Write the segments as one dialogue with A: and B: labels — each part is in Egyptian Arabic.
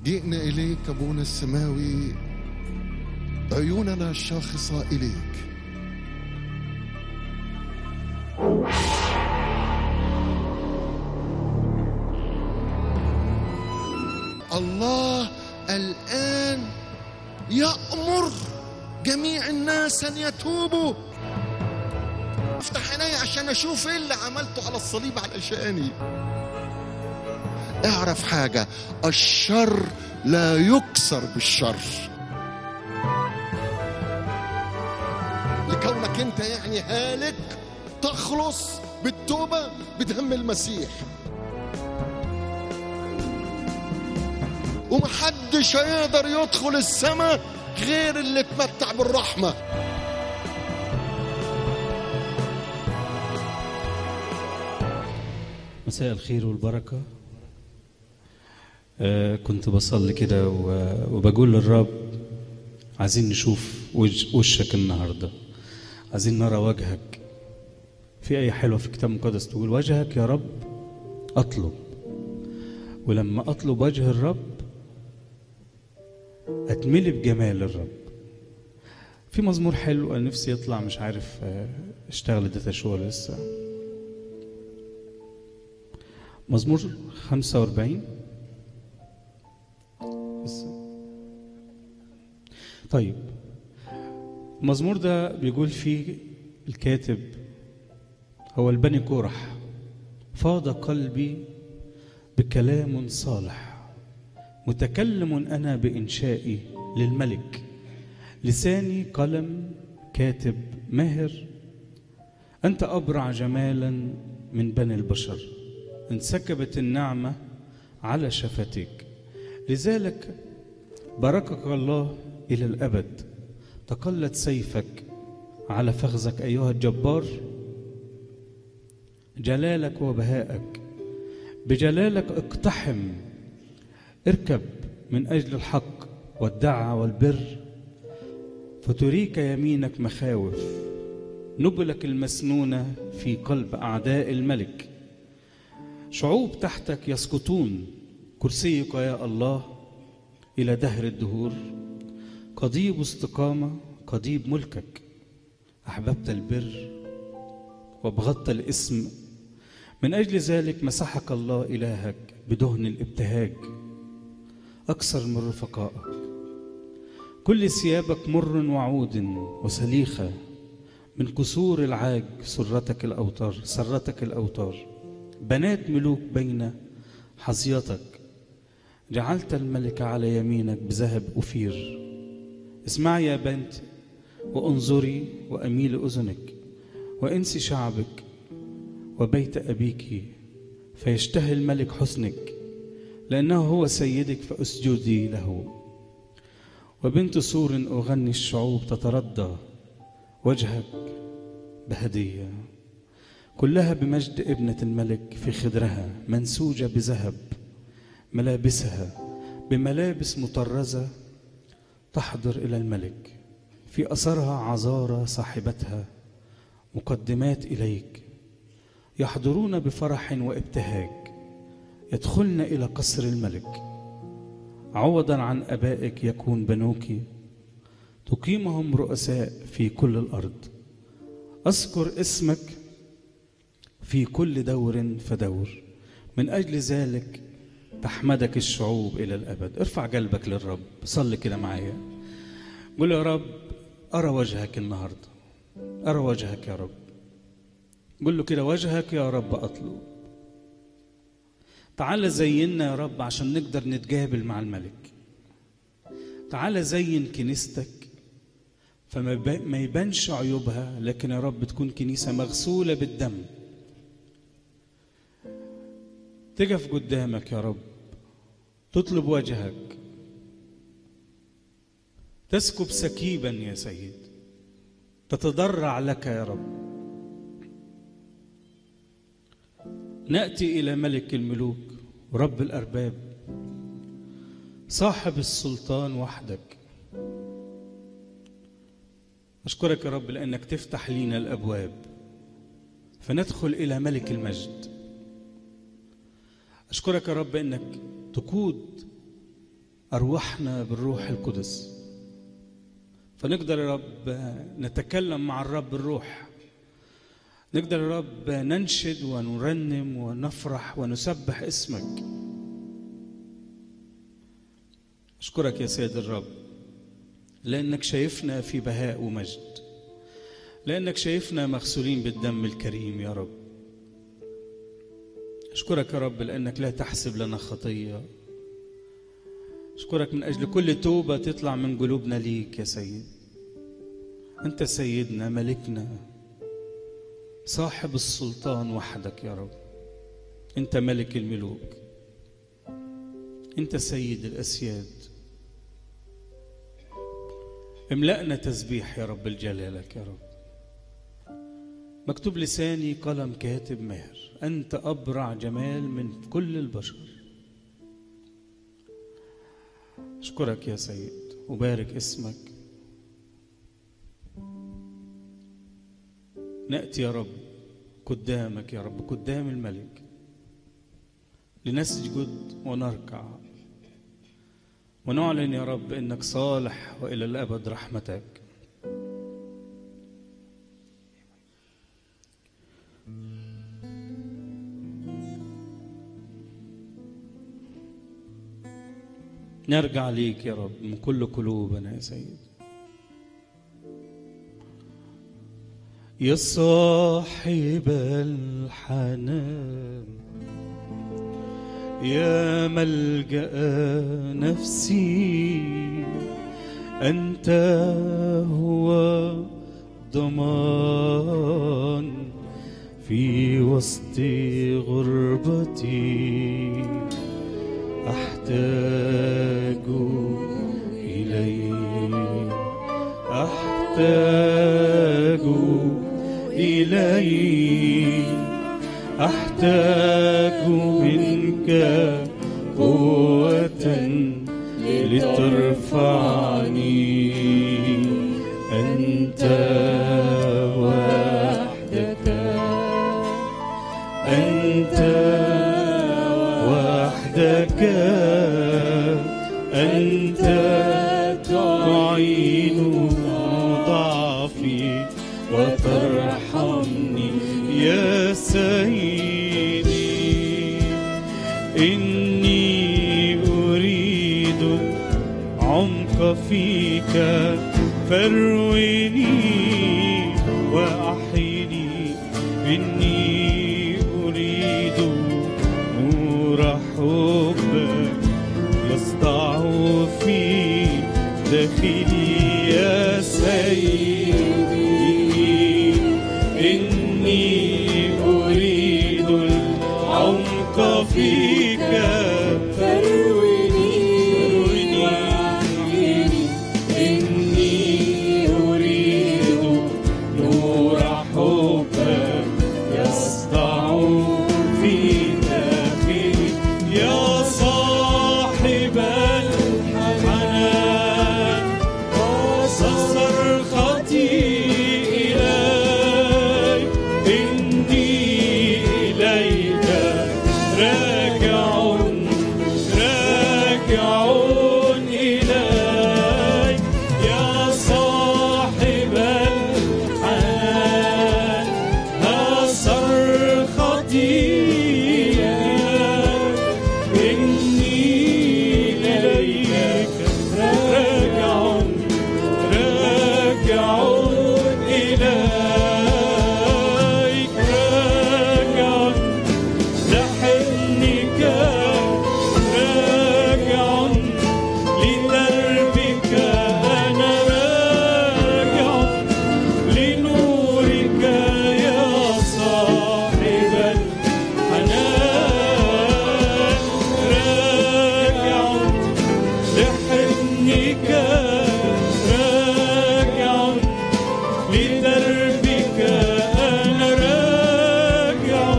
A: جئنا إليك أبونا السماوي عيوننا الشاخصة إليك الله الآن يأمر جميع الناس أن يتوبوا افتح عيني عشان أشوف إيه اللي عملته على الصليب علشاني اعرف حاجة الشر لا يكسر بالشر لكونك انت يعني هالك تخلص بالتوبة بدم المسيح ومحدش هيقدر يدخل السماء غير اللي اتمتع بالرحمة
B: مساء الخير والبركة آه كنت بصلي كده و- وبقول للرب عايزين نشوف وج- وشك النهاردة عايزين نرى وجهك في آية حلوة في الكتاب المقدس تقول وجهك يا رب أطلب ولما أطلب وجه الرب أتملي بجمال الرب في مزمور حلو أنا نفسي يطلع مش عارف آه، اشتغل داتا شو ولا لسه مزمور 45 بس طيب المزمور ده بيقول فيه الكاتب هو البني كورح فاض قلبي بكلام صالح متكلم انا بانشائي للملك لساني قلم كاتب ماهر انت ابرع جمالا من بني البشر انسكبت النعمه على شفتيك لذلك باركك الله الى الابد تقلت سيفك على فخذك ايها الجبار جلالك وبهائك بجلالك اقتحم اركب من اجل الحق والدعه والبر فتريك يمينك مخاوف نبلك المسنونه في قلب اعداء الملك شعوب تحتك يسقطون كرسيك يا الله الى دهر الدهور قضيب استقامه قضيب ملكك احببت البر وابغضت الاسم من اجل ذلك مسحك الله الهك بدهن الابتهاج اكثر من رفقائك كل ثيابك مر وعود وسليخه من كسور العاج سرتك الاوتار سرتك الاوتار بنات ملوك بين حظيتك جعلت الملك على يمينك بذهب أفير اسمعي يا بنت وانظري وأميل أذنك وانسي شعبك وبيت أبيك فيشتهي الملك حسنك لأنه هو سيدك فأسجدي له وبنت سور أغني الشعوب تتردى وجهك بهدية كلها بمجد ابنة الملك في خدرها منسوجة بذهب ملابسها بملابس مطرزة تحضر إلى الملك في أثرها عذارى صاحبتها مقدمات إليك يحضرون بفرح وابتهاج يدخلن إلى قصر الملك عوضا عن أبائك يكون بنوك تقيمهم رؤساء في كل الأرض أذكر اسمك في كل دور فدور من أجل ذلك تحمدك الشعوب إلى الأبد ارفع قلبك للرب صلي كده معايا قول يا رب أرى وجهك النهاردة أرى وجهك يا رب قول له كده وجهك يا رب أطلب تعال زينا يا رب عشان نقدر نتقابل مع الملك تعال زين كنيستك فما يب- ما يبانش عيوبها لكن يا رب تكون كنيسة مغسولة بالدم تقف قدامك يا رب تطلب وجهك تسكب سكيبا يا سيد تتضرع لك يا رب ناتي الى ملك الملوك ورب الارباب صاحب السلطان وحدك اشكرك يا رب لانك تفتح لينا الابواب فندخل الى ملك المجد اشكرك يا رب انك تقود أرواحنا بالروح القدس فنقدر يا رب نتكلم مع الرب الروح نقدر يا رب ننشد ونرنم ونفرح ونسبح اسمك أشكرك يا سيد الرب لأنك شايفنا في بهاء ومجد لأنك شايفنا مغسولين بالدم الكريم يا رب أشكرك يا رب لأنك لا تحسب لنا خطية أشكرك من أجل كل توبة تطلع من قلوبنا ليك يا سيد أنت سيدنا ملكنا صاحب السلطان وحدك يا رب أنت ملك الملوك أنت سيد الأسياد املأنا تسبيح يا رب لجلالك يا رب مكتوب لساني قلم كاتب ماهر أنت أبرع جمال من كل البشر أشكرك يا سيد وبارك اسمك نأتي يا رب قدامك يا رب قدام الملك لنسجد ونركع ونعلن يا رب انك صالح والى الابد رحمتك نرجع ليك يا رب من كل قلوبنا يا سيد يا صاحب الحنان يا ملجأ نفسي أنت هو ضمان في وسط غربتي أحتاج إليك أحتاج إليك أحتاج منك قوة لترفعني أنت وحدك أنت وحدك أنت تعين ضعفي وترحمني يا سيدي إني أريد عمق فيك فارويني وأحيني إني أريد نور حبك يسطع في داخلي يا سيدي إني أريد العمق فيك
C: فارويني وأحيني
B: إني أريد نور حبك يسطع في داخلي يا صاحب الحنان صرختي إليك إني إليك راجع راجع إليك يا صاحب الحنان ها صرختي إني إليك راجع راجع إليك راجع لحنك راجع لدربك أنا راجع لنورك يا صاحب الحنان راجع لحنك راجع لدربك أنا راجع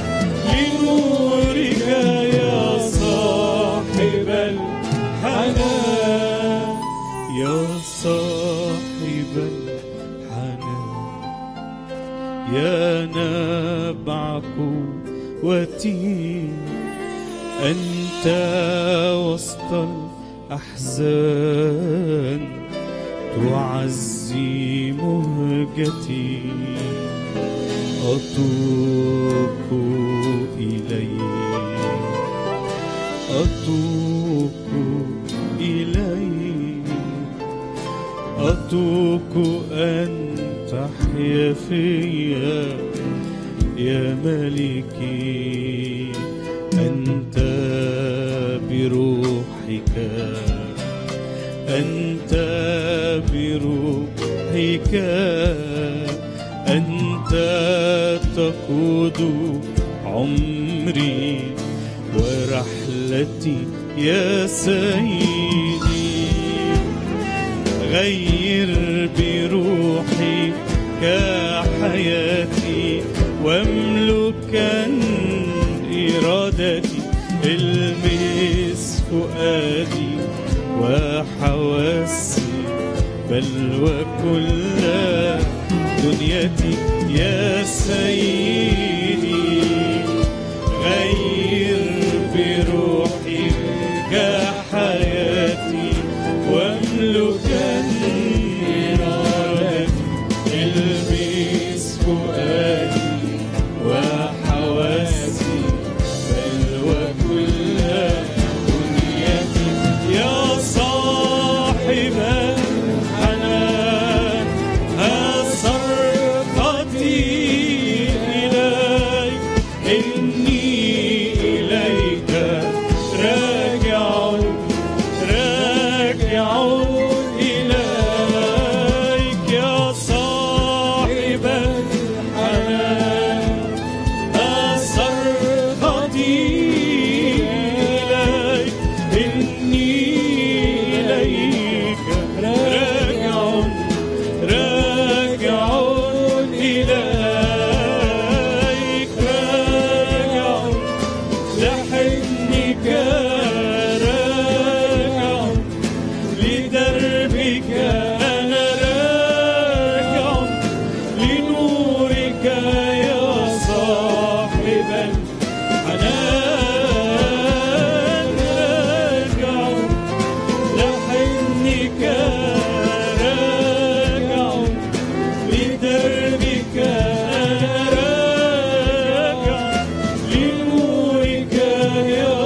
B: لنورك يا صاحب الحنان يا صاحب الحنان يا نبع قوتي أنت وسط أحزان تعزي مهجتي أتوق إليك أتوق إليك أتوق أن تحيا فيا يا ملكي أنت بروحك أنت بروحك أنت تقود عمري ورحلتي يا سيدي غير بروحك حياتي واملكا إرادتي المس فؤادي وحواسي بل وكل دنيتي يا سيدي غير بروحك حياتي واملكا إرادتي البس فؤادي وحواسي بل وكل دنيتي يا صاحب الحنان صرختي إليك إني إليك راجع راجع إليك يا صاحب الحنان صرختي إليك إني إليك راجع راجع إليك راجع لحضنك راجع لدربك أنا راجع لنورك يا صاحب الحنان راجع لحضنك راجع لدربك راجع لنورك يا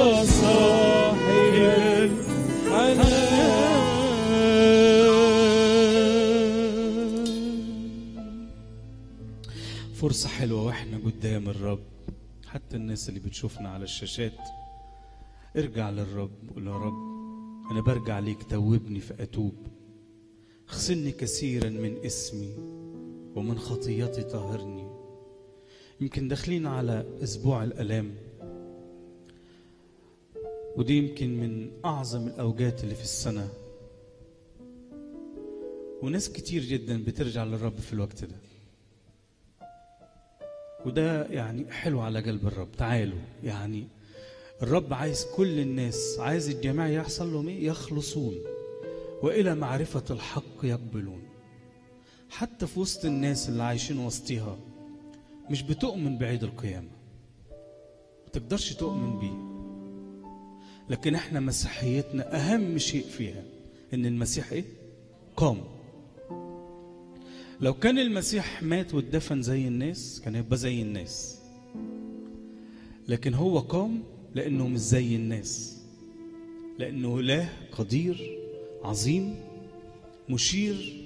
B: صاحب الحنان فرصة حلوة واحنا قدام الرب حتى الناس اللي بتشوفنا على الشاشات ارجع للرب قول يا رب انا برجع ليك توبني فاتوب اغسلني كثيرا من اسمي ومن خطيتي طهرني يمكن داخلين على اسبوع الالام ودي يمكن من اعظم الاوجات اللي في السنه وناس كتير جدا بترجع للرب في الوقت ده وده يعني حلو على قلب الرب تعالوا يعني الرب عايز كل الناس عايز الجميع يحصل لهم ايه يخلصون والى معرفه الحق يقبلون حتى في وسط الناس اللي عايشين وسطيها مش بتؤمن بعيد القيامه ما تقدرش تؤمن بيه لكن احنا مسيحيتنا اهم شيء فيها ان المسيح ايه قام لو كان المسيح مات واتدفن زي الناس كان هيبقى زي الناس لكن هو قام لانه مش زي الناس لانه اله قدير عظيم مشير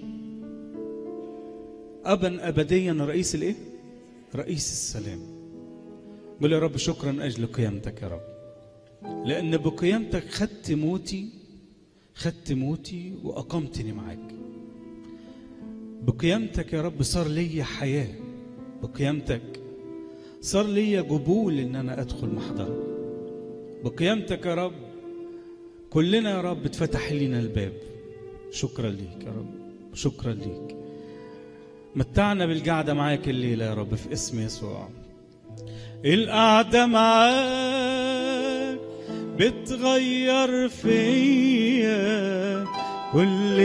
B: ابا ابديا رئيس الايه رئيس السلام قل يا رب شكرا من اجل قيامتك يا رب لان بقيامتك خدت موتي خدت موتي واقمتني معاك بقيامتك يا رب صار لي حياه بقيامتك صار لي قبول ان انا ادخل محضرك بقيامتك يا رب كلنا يا رب اتفتح لنا الباب شكرا ليك يا رب شكرا ليك متعنا بالقعدة معاك الليلة يا رب في اسم يسوع القعدة معاك بتغير فيا كل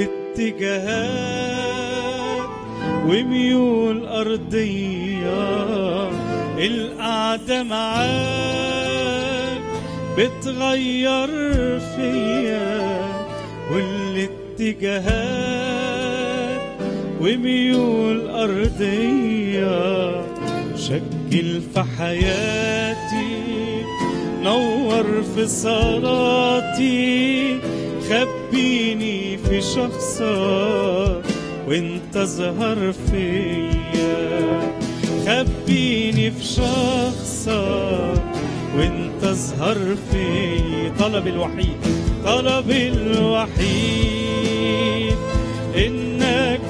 B: اتجاهات وميول أرضية القعدة معاك بتغير فيا
D: اتجاهات وميول أرضية شكل في حياتي نور في صلاتي خبيني في شخصك وانت ظهر فيا خبيني في شخصك وانت ظهر في طلب الوحيد طلب الوحيد انك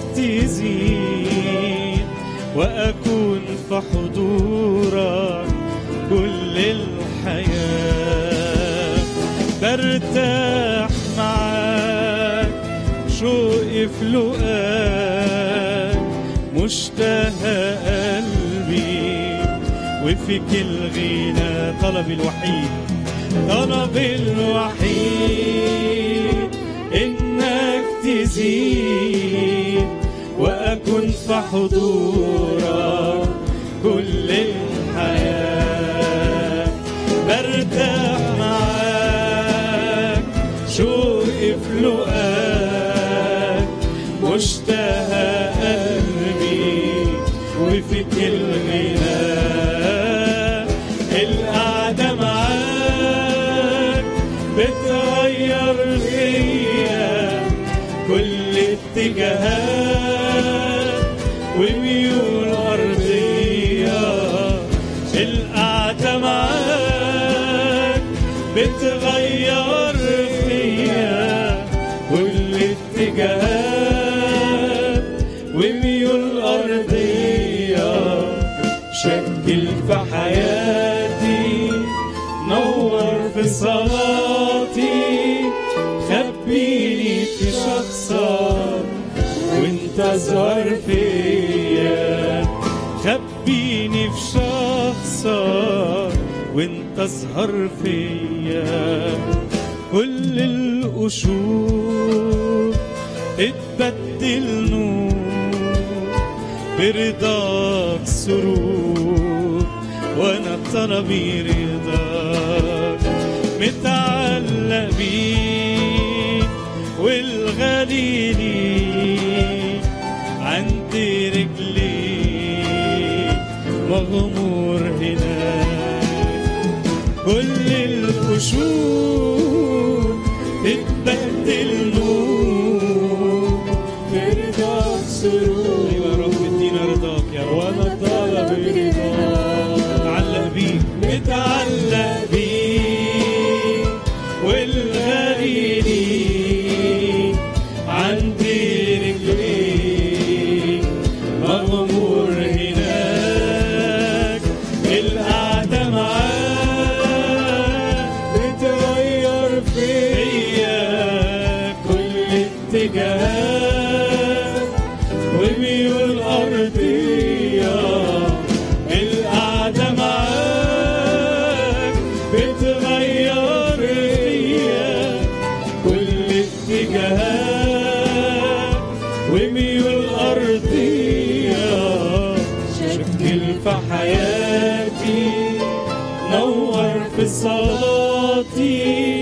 D: تزيد واكون في حضورك كل الحياه برتاح معاك شوقي في لقاك مشتهى قلبي وفيك الغنى طلب الوحيد طلب الوحيد انك تزيد واكون في حضورك كل الحياه برتاح معاك شوقي في لقاك مشتهى قلبي وفيك الغنى القعدة معاك بتغير فيا كل اتجاهات وميول أرضية القعدة معاك بتغير فيا كل اتجاهات وميول أرضية شكل في حياتي نور في صلاتي خبيني في شخصك وانت ظهر فيا خبيني في شخصك وانت ظهر فيا كل القشور اتبدل نور برضاك سرور وانا طلبي رضاك متعلق بيك والغالي ليك عند رجليك مغمور هناك كل القشور تتبدل نور برضاك سرور يا رب ادينا رضاك يا رب وانا طالب رضاك متعلق بيك متعلق بيك والغالي ليك عندي رجليك مغمور هناك القعدة معاك بتغير فيا كل اتجاهات وميول أرضية القعدة معاك بتغير فيا كل اتجاهات وميول أرضية شكل في حياتي نور في صلاتي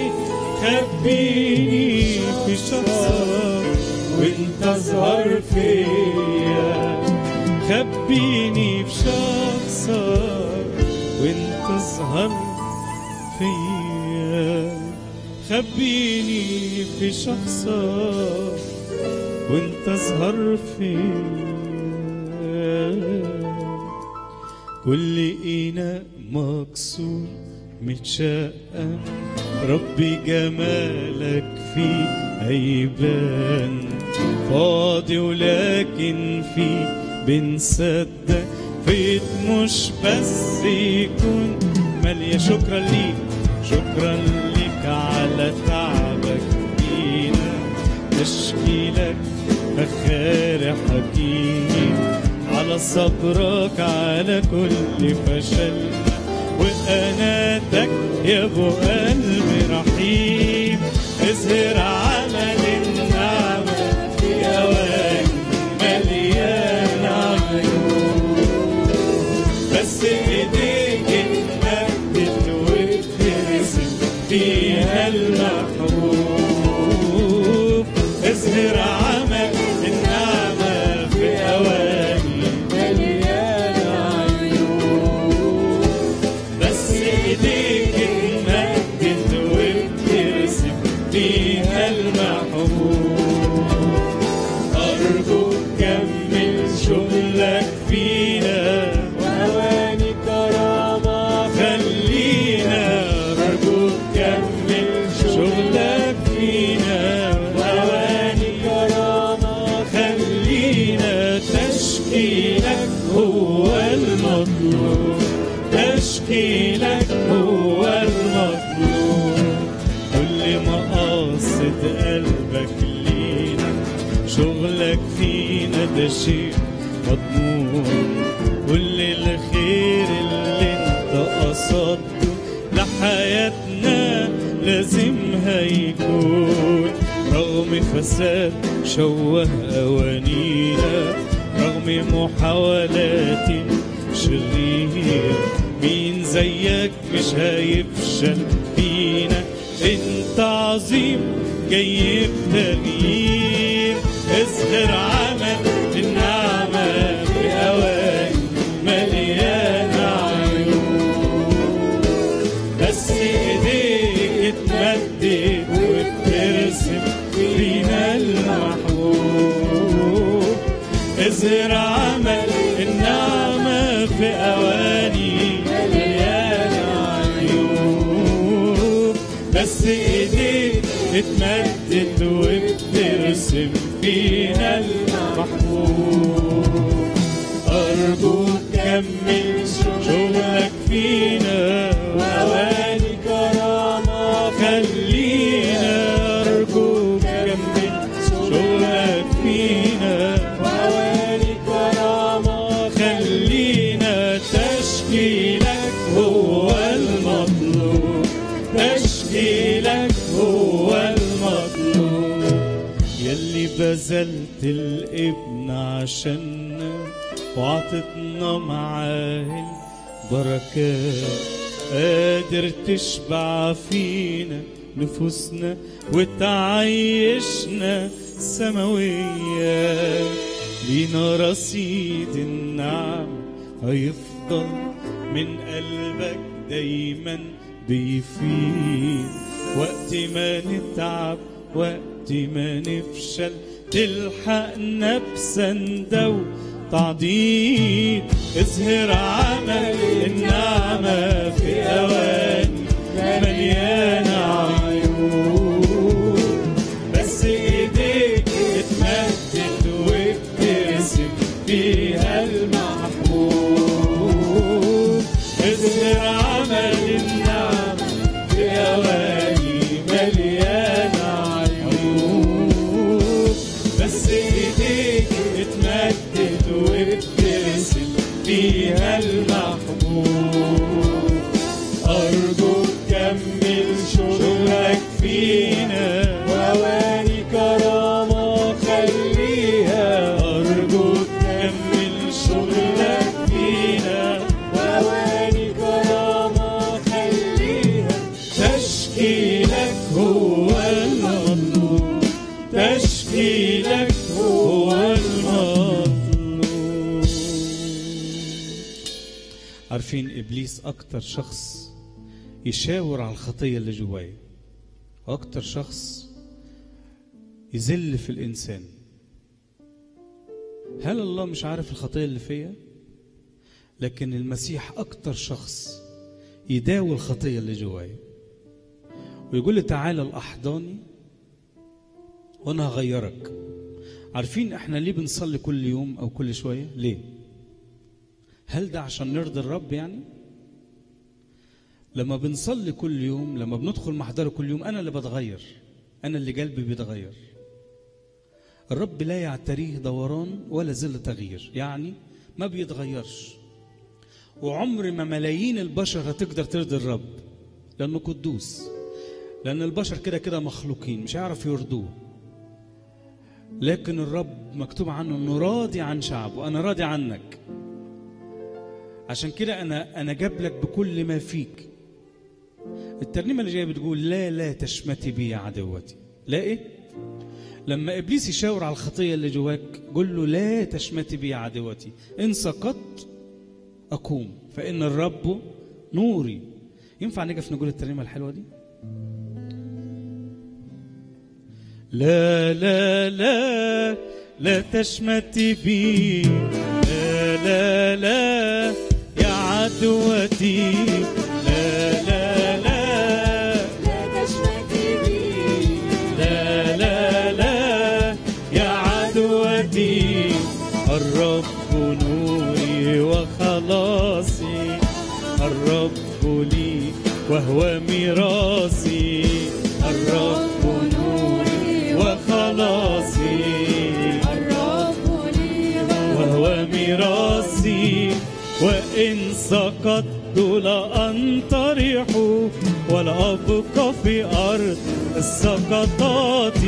D: خبيني في شخصك وانت ظهر فيا خبيني في شخصك وانت ظهر فيا خبيني في شخصك وانت ظهر فيا كل إناء مكسور متشقق ربي جمالك فيه هيبان فاضي ولكن فيه بنصدق فيت مش بس يكون مالية شكرا ليك شكرا ليك على تعبك فينا تشكيلك فخار حكيم على صبرك على كل فشلنا وأناتك يا أبو قلب رحيم اظهر عمل النعمة في أوان مليان عيون بس ايديك اتمدت وترسم فيها المحبوب اظهر فيها المحبوب أرجوك كمل شغلك فينا
C: وأواني كرامة
D: خلينا أرجوك كمل شغلك فينا
C: وأواني كرامة
D: خلينا تشكيلك هو المطلوب تشكيلك هو المطلوب كل مقاصد قلبك لينا شغلك فينا ده شيء مضمون كل الخير اللي انت قصدته لحياتنا لازم هيكون رغم فساد شوه أوانينا رغم محاولات شرير مين زيك مش هيفشل فينا انت عظيم جاي بتغيير اظهر عمل النعمة في أواني مليانة عيون بس ايديك اتمدد وبترسم فينا المحبوب اظهر عمل النعمة في أواني مليانة عيوب بس ايديك اتمدد وبترسم فينا المحبوب أرجوك كمل شغلك فينا
C: وأواني كرامة
D: خلينا أرجوك كمل شغلك فينا
C: وأواني كرامة
D: خلينا تشكيلك هو المطلوب تشكيلك هو المطلوب يلي بذلت الابن عشاننا وعطتنا معاه البركات قادر تشبع فينا نفوسنا وتعيشنا سماوية لينا رصيد النعم هيفضل من قلبك دايما بيفيد وقت ما نتعب وقت ما نفشل تلحقنا بسندة وتعضيد اظهر عمل النعمة في أواني مليانة عيون بس ايديك اتمدد وبترسم فيها المحبوب اظهر عمل النعمة في أواني مليانة عيون بس ايديك اتمدد وبترسم فيها المحبوب أرجوك كمل شغلك فينا
C: وأواني كرامة خليها
D: أرجوك كمل شغلك فينا
C: وأواني كرامة خليها
D: تشكيلك هو المطلوب تشكيلك هو المطلوب عارفين إبليس أكتر شخص يشاور على الخطية اللي جوايا وأكتر شخص يذل في الإنسان هل الله مش عارف الخطية اللي فيا؟ لكن المسيح أكتر شخص يداوي الخطية اللي جوايا ويقول لي تعالى الأحضاني وأنا هغيرك عارفين احنا ليه بنصلي كل يوم أو كل شوية؟ ليه؟ هل ده عشان نرضي الرب يعني؟ لما بنصلي كل يوم لما بندخل محضره كل يوم أنا اللي بتغير أنا اللي قلبي بيتغير الرب لا يعتريه دوران ولا ذل تغيير يعني ما بيتغيرش وعمر ما ملايين البشر هتقدر ترضي الرب لأنه قدوس لأن البشر كده كده مخلوقين مش هيعرف يرضوه لكن الرب مكتوب عنه انه راضي عن شعبه انا راضي عنك عشان كده انا انا جاب لك بكل ما فيك الترنيمه اللي جايه بتقول لا لا تشمتي بي يا عدوتي لا ايه لما ابليس يشاور على الخطيه اللي جواك قول له لا تشمتي بي يا عدوتي ان سقطت اقوم فان الرب نوري ينفع نقف نقول الترنيمه الحلوه دي لا لا لا لا تشمتي بي لا لا لا يا عدوتي لا لا لا
C: لا تشمتي بي
D: لا لا لا يا عدوتي الرب نوري وخلاصي الرب لي وهو ميراثي الرب نوري وخلاصي
C: الرب لي
D: وهو ميراثي وإن سقطت لأنطرح ولا أبقى في أرض السقطات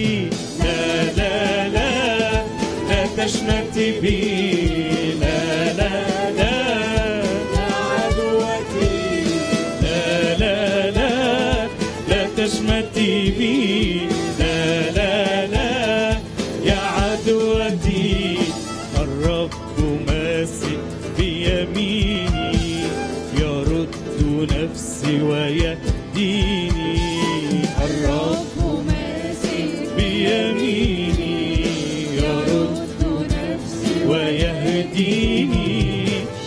D: لا لا لا لا تشمتي بي لا لا لا
C: يا عدوتي
D: لا لا لا لا تشمتي بي لا لا لا يا عدوتي الرب ماسك بيميني يرد نفسي ويهديني الرب
C: الرب ماسك
D: بيميني يرد
C: يرد نفسي
D: ويهديني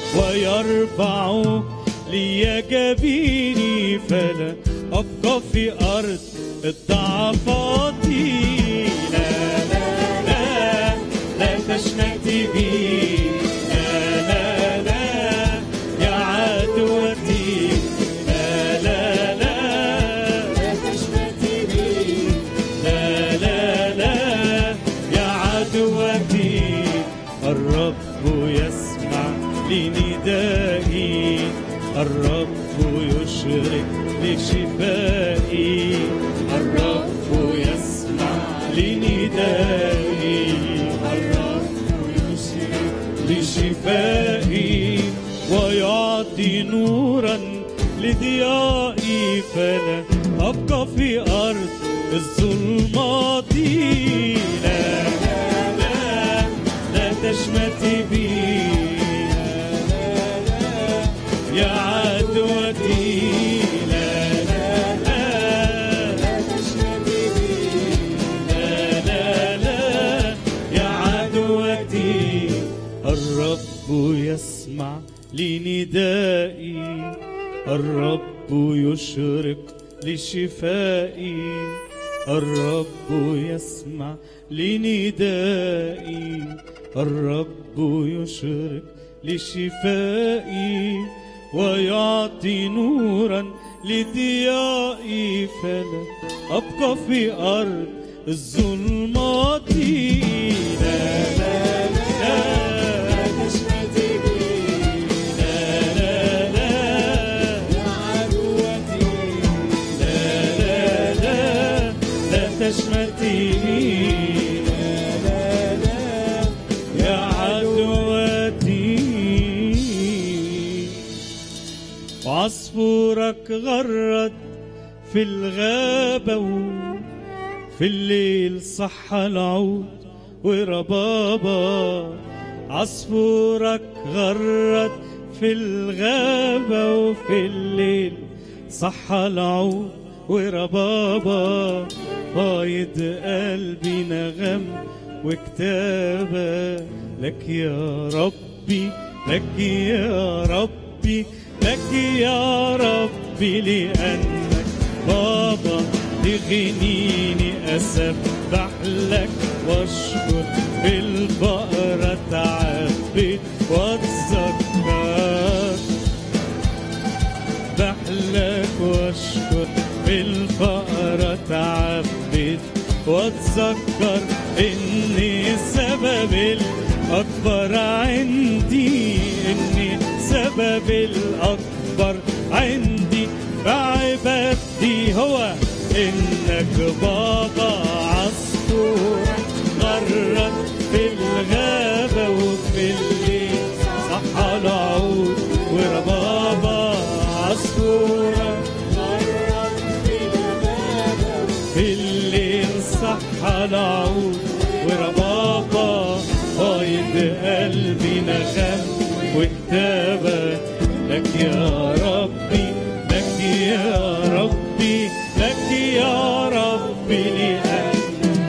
D: ويرفع لي جبيني فلا أبقى في أرض الضعفات لا لا لا لا تشمتي بي لا لا لا يا عدوتي لا لا لا
C: لا تشمتي بي
D: لا لا لا يا عدوتي الرب يسمع لندائي الرب يشرك لشفائي الرب يسمع لندائي الرب يشرك لشفائي ويعطي نورا لضيائي فلا أبقى في أرض الظلمات لا لا لا لا تشمتي بي لا لا لا يا عدوتي لا لا لا
C: لا تشمتي بي
D: لا لا لا يا عدوتي الرب يسمع لندائي الرب يشرق لشفائي الرب يسمع لندائي الرب يشرق لشفائي ويعطي نورا لضيائي فلا أبقى في أرض الظلمات لا لا لا
C: تشمتي بي
D: لا لا لا
C: يا عدوتي
D: لا لا لا لا تشمتي بي لا لا لا يا عدوتي وعصفورك غرد في الغابة في الليل صح العود وربابة عصفورك غرد في الغابة وفي الليل صح العود وربابة فايد قلبي نغم وكتابة لك يا ربي لك يا ربي لك يا ربي لأنك بابا تغنيني أسبح لك واشكر بالبقرة تعبد واتذكر بحلك واشكر بالفقرة تعبد واتذكر اني السبب الاكبر عندي اني السبب الاكبر عندي بعبادتي هو انك بابا عصفور غرد في الغابة وفي الليل صح العود وربابة عصفورة
C: غرد في الغابة
D: في الليل صح العود وربابة قايد قلبي نغم وكتابة لك يا ربي لك يا ربي لك يا ربي لأنك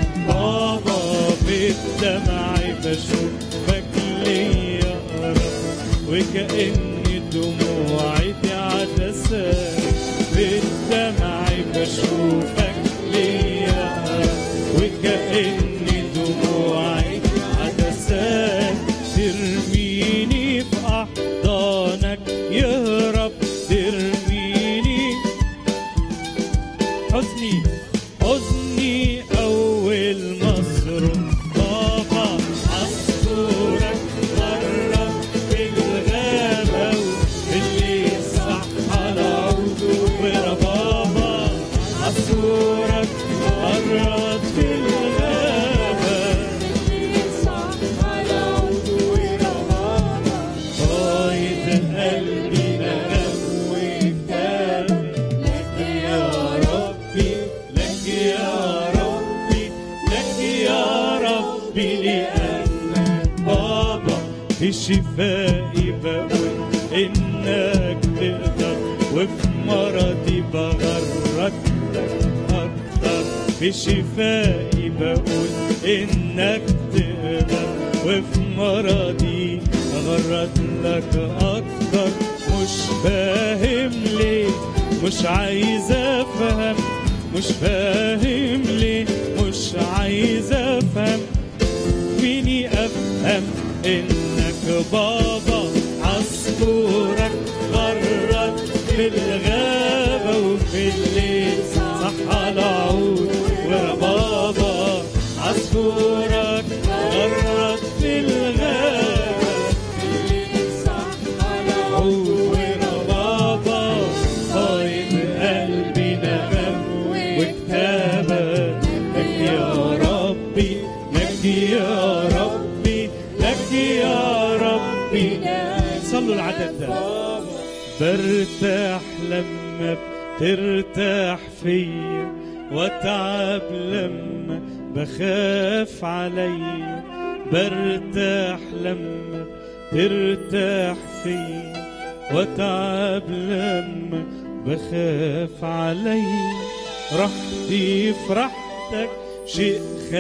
C: بالدمع بشوفك ليا رب وكأن دموعي دي عدسات بالدمع بشوفك ليا رب وكأن دموعي عدسات ترميني في أحضانك يا رب ترميني حزني حزني أول مصر بابا عصفورك مرة في الغابة واللي صح على عوده ورا بابا عصفورك مرة في الغابة قايد قلبي نغم وكتاب لك يا ربي لك يا ربي لك يا ربي لأنك بابا في شفائي بقول إنك تقدر وفي مرضي بغرك لك أكتر في شفائي بقول إنك تقدر وفي مرضي غرت لك أكتر مش فاهم ليه مش عايز أفهم مش فاهم ليه مش عايز أفهم فيني أفهم إنك بابا عصفورك غرد في الغابة وفي الليل صح على عود ورا بابا عصفورك غرد في الغابة عود ورا بابا طايب قلبي نغم وكتابة لك يا ربي لك يا ربي لك يا ربي صلوا العدد ده برتاح لما بترتاح فيا واتعب لما بخاف عليا برتاح لما ترتاح فيا واتعب لما بخاف عليا راحتي في راحتك شيء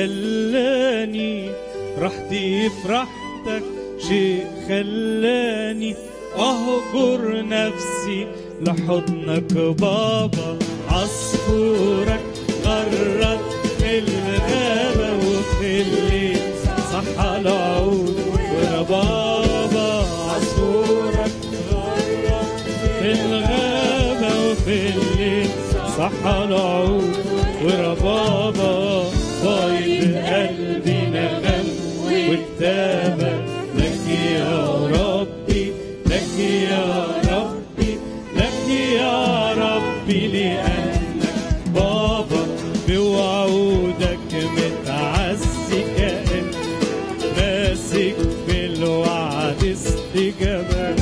C: خلاني راحتي في راحتك شيء خلاني اهجر نفسي لحضنك بابا عصفورك غرد في الغابة وفي الليل صح على عود ورا بابا عصفورك غرد في الغابة وفي الليل صح على عود ورا بابا طايب قلبي نغم وكتابة لك يا ربي لك يا ربي لك يا ربي لأنك بابا بوعودك متعزي كأن ماسك بالوعد استجابة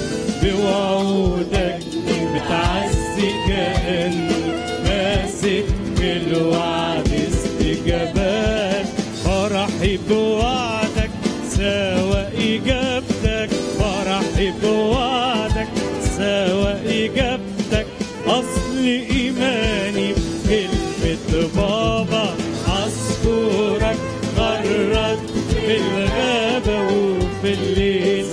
C: بوعودك متعزي كأن ماسك بالوعد استجابات فرحي بوعدك سوى إجابتك فرحي بوعدك سوى إجابتك أصل إيماني بكلمة بابا عصفورك غرد في الغابة وفي الليل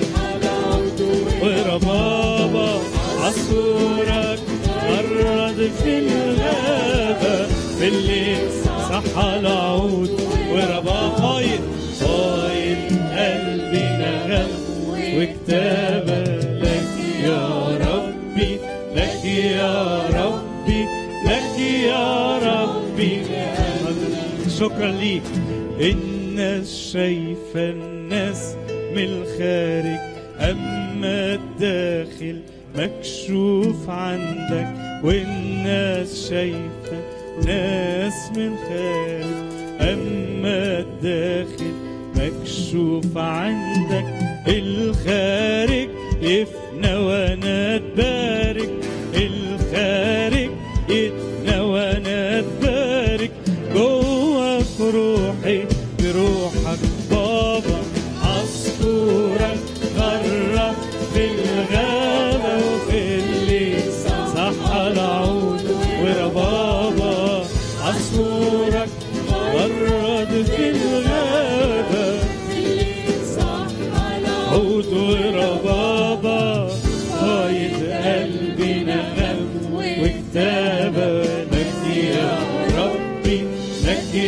C: ورا بابا عصفورك غرد في الغابة في الليل صح على عود ورا بابا طاير طاير قلبي نغم وكتابة لك يا ربي لك يا ربي لك يا ربي شكرا ليك الناس شايفة الناس من الخارج أما الداخل مكشوف عندك والناس شايفة ناس من خارج أما الداخل مكشوف عندك الخارج يفنى وانا اتبارك الخارج يفنى وانا اتبارك جواك روحي بروحك بابا عصفورك غرق في الغابة وفي الليل صح العود ورا بابا عصفورك غرد في الغابة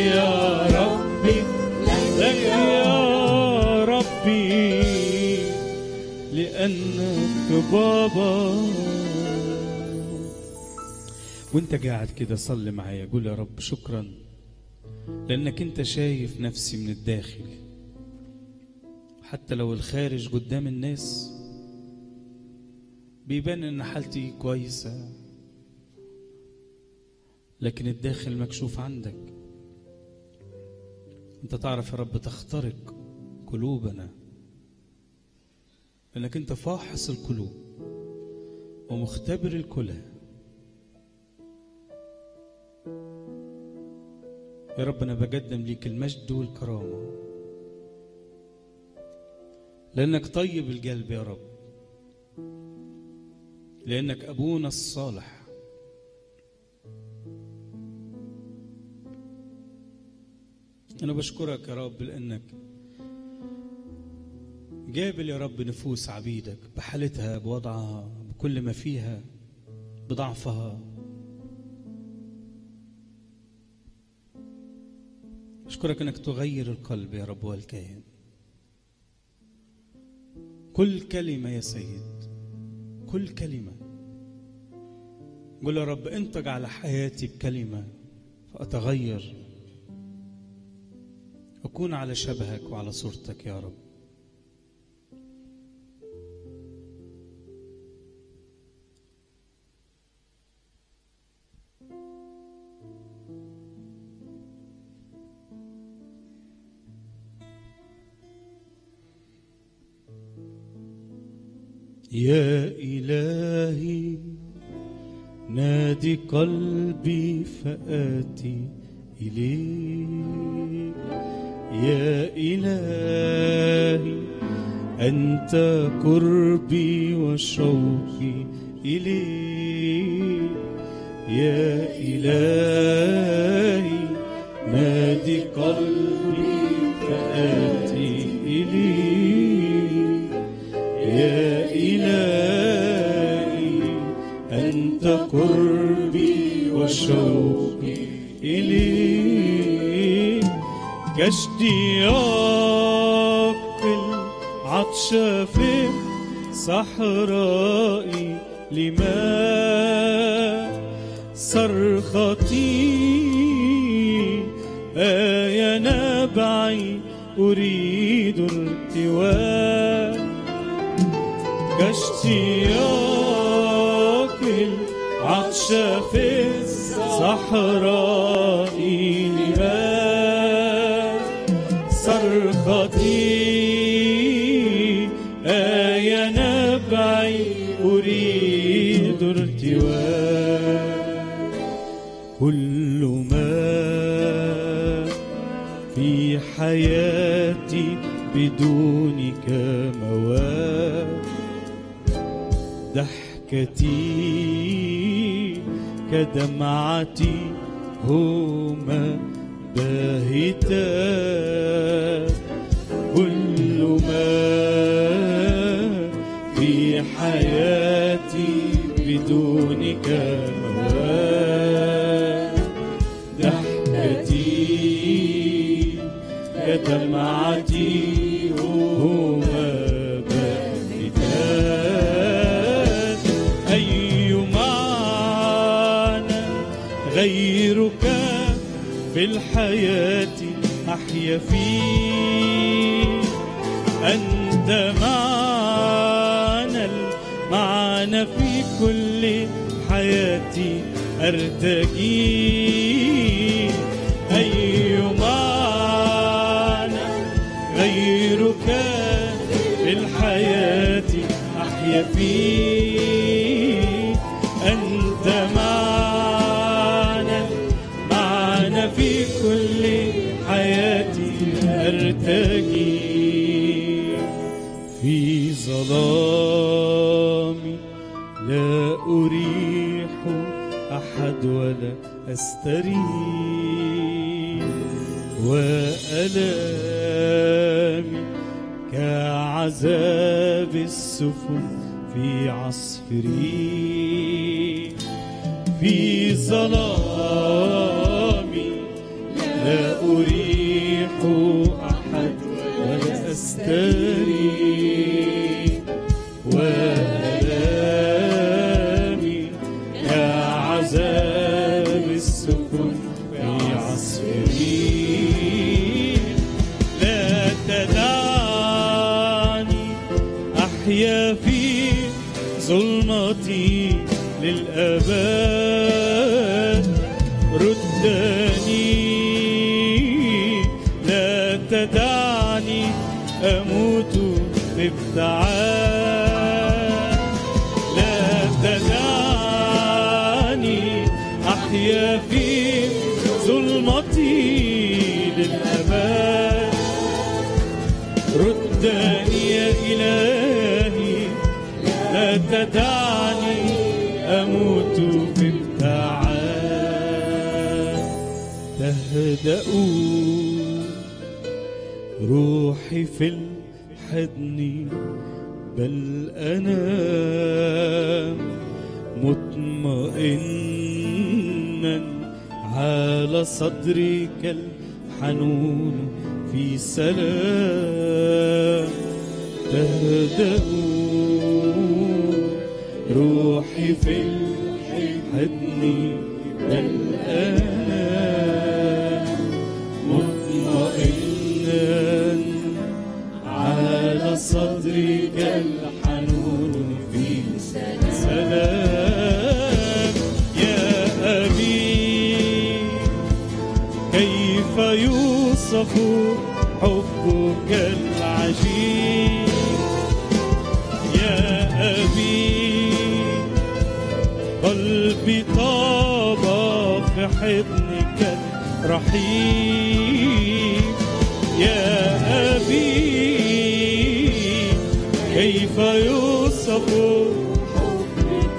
C: يا ربي لك يا ربي لأنك بابا
D: وانت قاعد كده صلي معايا قول يا رب شكرا لانك انت شايف نفسي من الداخل حتى لو الخارج قدام الناس بيبان ان حالتي كويسه لكن الداخل مكشوف عندك انت تعرف يا رب تخترق قلوبنا لانك انت فاحص القلوب ومختبر الكلى يا رب انا بقدم ليك المجد والكرامه لانك طيب القلب يا رب لانك ابونا الصالح انا بشكرك يا رب لانك جابل يا رب نفوس عبيدك بحالتها بوضعها بكل ما فيها بضعفها أشكرك أنك تغير القلب يا رب والكيان كل كلمة يا سيد كل كلمة قل يا رب انتج على حياتي بكلمة فأتغير أكون على شبهك وعلى صورتك يا رب
C: يا إلهي نادي قلبي فآتي إليك يا إلهي أنت قربي وشوقي إليك يا إلهي نادي قلبي فآتي إليك يا إلهي أنت قربي وشوقي إليك كاشتياق العطش في صحرائي لماء صرختي آية نبعي أريد ارتواء كاشتياق العطش في الصحراء لماء صرختي آية نبعي أريد ارتواء كل ما في حياتي بدونك مواد ضحكتي كدمعتي هما باهتات كل ما في حياتي بدونك مواد ضحكتي كدمعتي هما باهتات أي معنى غيرك في الحياة أحيا فيه أنت معنى المعنى في كل حياتي أرتجي أي معنى غيرك في الحياة أحيا فيه أنت معنى معنى في كل حياتي أرتجي في ظلامي لا أريح أحد ولا أستريح وألامي كعذاب السفن في عصفري في ظلامي لا أريح أحد ولا أستري وآلامي كعذاب السفن في عصفري لا تدعني أحيا في ظلمتي للأبد ردني لا تدعني أموت بابتعاد لا تدعني أحيا في ظلمتي للأبد ردني يا إلهي لا تدعني أموت في ابتعاد تهدأ روحي في الحضن بل أنا مطمئنا على صدرك الحنون في سلام تهدأ روحي في الحضن بل أنا مطمئنا على صدرك الحنون في سلام يا أبي كيف يوصف حبك العجيب يا أبي قلبي طاب في حضنك الرحيم يا أبي كيف يوصف حبك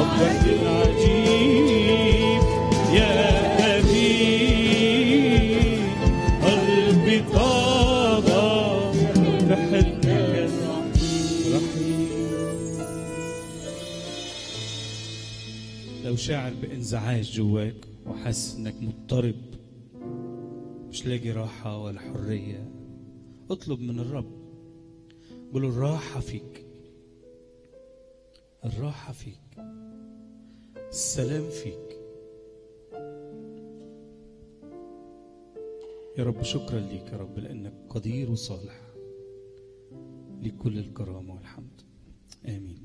C: العجيب يا أبي قلبي طاب في حضنك الرحيم
D: لو شاعر بانزعاج جواك وحاسس انك مضطرب مش لاقي راحة ولا حرية اطلب من الرب قول له الراحة فيك الراحة فيك السلام فيك يا رب شكرا ليك يا رب لأنك قدير وصالح ليك كل الكرامة والحمد آمين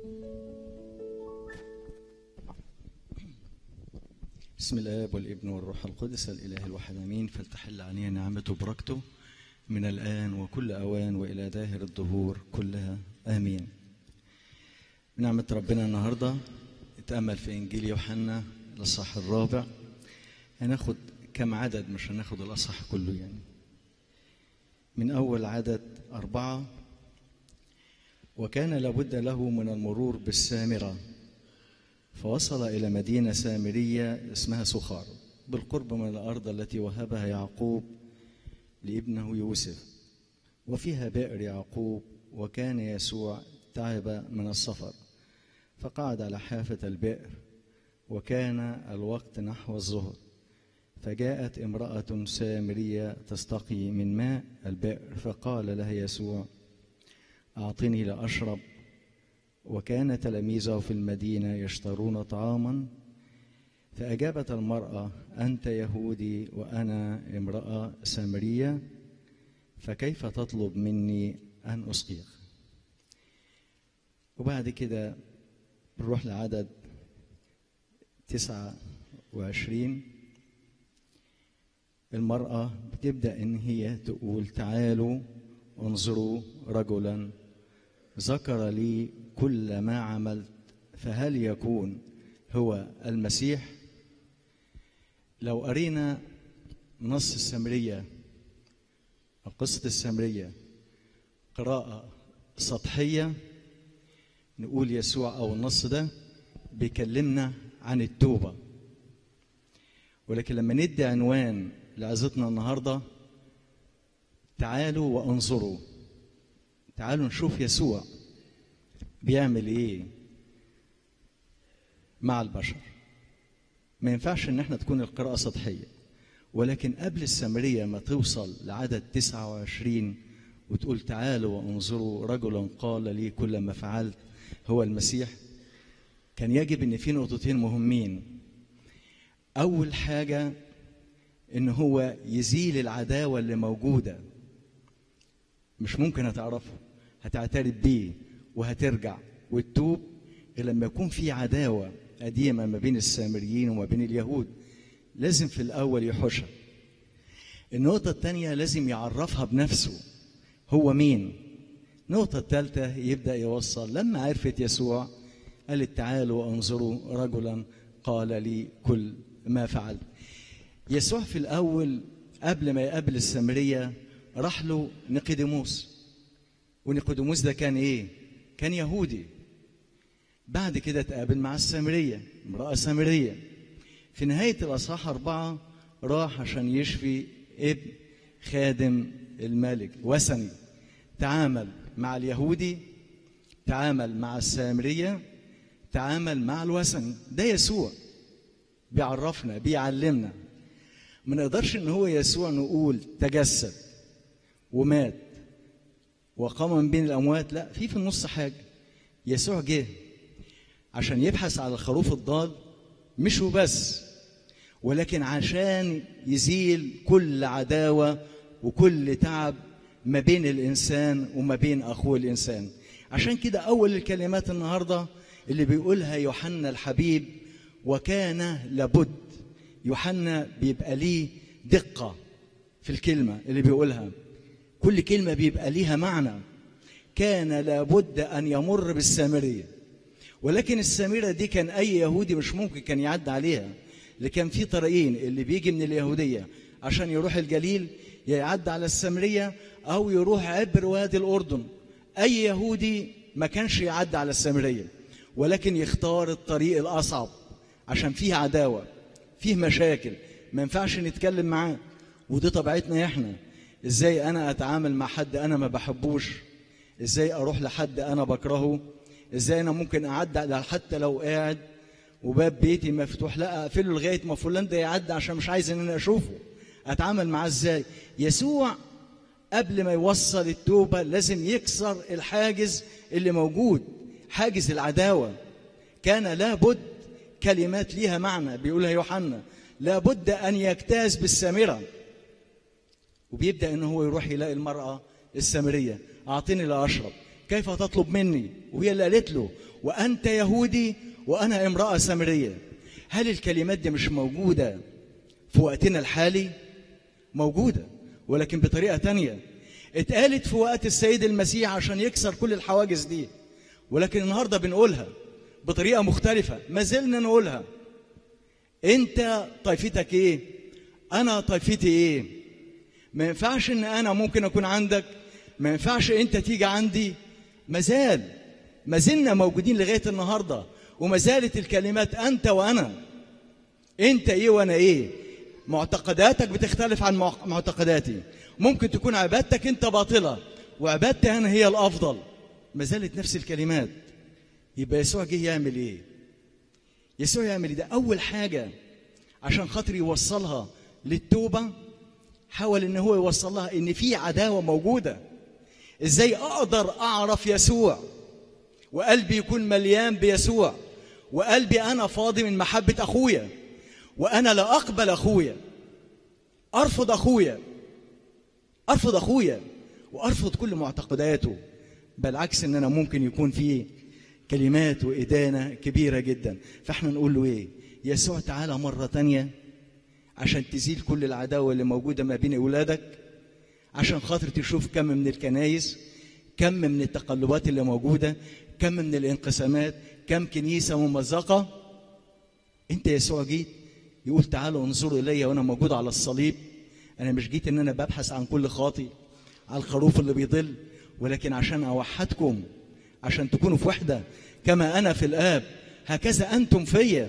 E: بسم الآب والابن والروح القدس الإله الواحد آمين فلتحل علينا نعمته وبركته من الآن وكل أوان وإلى داهر الدهور كلها آمين نعمة ربنا النهاردة اتأمل في إنجيل يوحنا الأصحاح الرابع هناخد كم عدد مش هناخد الأصحاح كله يعني من أول عدد أربعة وكان لابد له من المرور بالسامرة فوصل إلى مدينة سامرية اسمها سخار بالقرب من الأرض التي وهبها يعقوب لابنه يوسف وفيها بئر يعقوب وكان يسوع تعب من السفر فقعد على حافة البئر وكان الوقت نحو الظهر فجاءت امرأة سامرية تستقي من ماء البئر فقال لها يسوع أعطني لأشرب وكان تلاميذه في المدينة يشترون طعاما فأجابت المرأة أنت يهودي وأنا امرأة سامرية فكيف تطلب مني أن أسقيك وبعد كده بنروح لعدد تسعة وعشرين المرأة بتبدأ إن هي تقول تعالوا انظروا رجلا ذكر لي كل ما عملت فهل يكون هو المسيح لو قرينا نص السامرية أو قصة السامرية قراءة سطحية نقول يسوع أو النص ده بيكلمنا عن التوبة ولكن لما ندي عنوان لعظتنا النهارده تعالوا وانظروا تعالوا نشوف يسوع بيعمل ايه مع البشر ما ينفعش ان احنا تكون القراءة سطحية ولكن قبل السامرية ما توصل لعدد 29 وتقول تعالوا وانظروا رجلا قال لي كل ما فعلت هو المسيح كان يجب ان في نقطتين مهمين اول حاجه ان هو يزيل العداوه اللي موجوده مش ممكن هتعرفه هتعترف بيه وهترجع وتتوب غير لما يكون في عداوه قديمه ما بين السامريين وما بين اليهود لازم في الاول يحوشها النقطه الثانيه لازم يعرفها بنفسه هو مين النقطه الثالثه يبدا يوصل لما عرفت يسوع قالت تعالوا وانظروا رجلا قال لي كل ما فعلت يسوع في الاول قبل ما يقابل السامريه راح له نيقوديموس ونيقوديموس ده كان ايه كان يهودي بعد كده اتقابل مع السامريه امراه سامريه في نهايه الاصحاح اربعه راح عشان يشفي ابن خادم الملك وثني تعامل مع اليهودي تعامل مع السامريه تعامل مع الوثني ده يسوع بيعرفنا بيعلمنا ما نقدرش ان هو يسوع نقول تجسد ومات وقام من بين الاموات لا في في النص حاجه يسوع جه عشان يبحث على الخروف الضال مش وبس ولكن عشان يزيل كل عداوه وكل تعب ما بين الانسان وما بين اخوه الانسان عشان كده اول الكلمات النهارده اللي بيقولها يوحنا الحبيب وكان لابد يوحنا بيبقى ليه دقة في الكلمة اللي بيقولها كل كلمة بيبقى ليها معنى كان لابد أن يمر بالسامرية ولكن السامرة دي كان أي يهودي مش ممكن كان يعدي عليها اللي كان في طريقين اللي بيجي من اليهودية عشان يروح الجليل يا يعدي على السامرية أو يروح عبر وادي الأردن أي يهودي ما كانش يعدي على السامرية ولكن يختار الطريق الأصعب عشان فيه عداوة فيه مشاكل ما ينفعش نتكلم معاه ودي طبيعتنا احنا ازاي انا اتعامل مع حد انا ما بحبوش ازاي اروح لحد انا بكرهه ازاي انا ممكن اعدي على حتى لو قاعد وباب بيتي مفتوح لا اقفله لغايه ما فلان ده يعدي عشان مش عايز ان انا اشوفه اتعامل معاه ازاي يسوع قبل ما يوصل التوبه لازم يكسر الحاجز اللي موجود حاجز العداوه كان لابد كلمات ليها معنى بيقولها يوحنا لابد ان يجتاز بالسامره وبيبدا ان هو يروح يلاقي المراه السامريه اعطيني لا اشرب كيف تطلب مني وهي اللي قالت له وانت يهودي وانا امراه سامريه هل الكلمات دي مش موجوده في وقتنا الحالي موجوده ولكن بطريقه تانية اتقالت في وقت السيد المسيح عشان يكسر كل الحواجز دي ولكن النهارده بنقولها بطريقه مختلفه ما زلنا نقولها انت طائفتك ايه انا طائفتي ايه ما ينفعش ان انا ممكن اكون عندك ما ينفعش انت تيجي عندي ما زال ما زلنا موجودين لغايه النهارده وما زالت الكلمات انت وانا انت ايه وانا ايه معتقداتك بتختلف عن معتقداتي ممكن تكون عبادتك انت باطله وعبادتي انا هي الافضل ما زالت نفس الكلمات يبقى يسوع جه يعمل ايه يسوع يعمل ايه ده اول حاجه عشان خاطر يوصلها للتوبه حاول ان هو يوصلها ان في عداوه موجوده ازاي اقدر اعرف يسوع وقلبي يكون مليان بيسوع وقلبي انا فاضي من محبه اخويا وانا لا اقبل اخويا ارفض اخويا ارفض اخويا وارفض كل معتقداته بالعكس ان انا ممكن يكون في كلمات وإدانة كبيرة جدا فاحنا نقول له ايه يسوع تعالى مرة تانية عشان تزيل كل العداوة اللي موجودة ما بين أولادك عشان خاطر تشوف كم من الكنايس كم من التقلبات اللي موجودة كم من الانقسامات كم كنيسة ممزقة انت يسوع جيت يقول تعالوا انظروا إلي وأنا موجود على الصليب أنا مش جيت إن أنا ببحث عن كل خاطي على الخروف اللي بيضل ولكن عشان أوحدكم عشان تكونوا في وحدة كما أنا في الآب هكذا أنتم فيا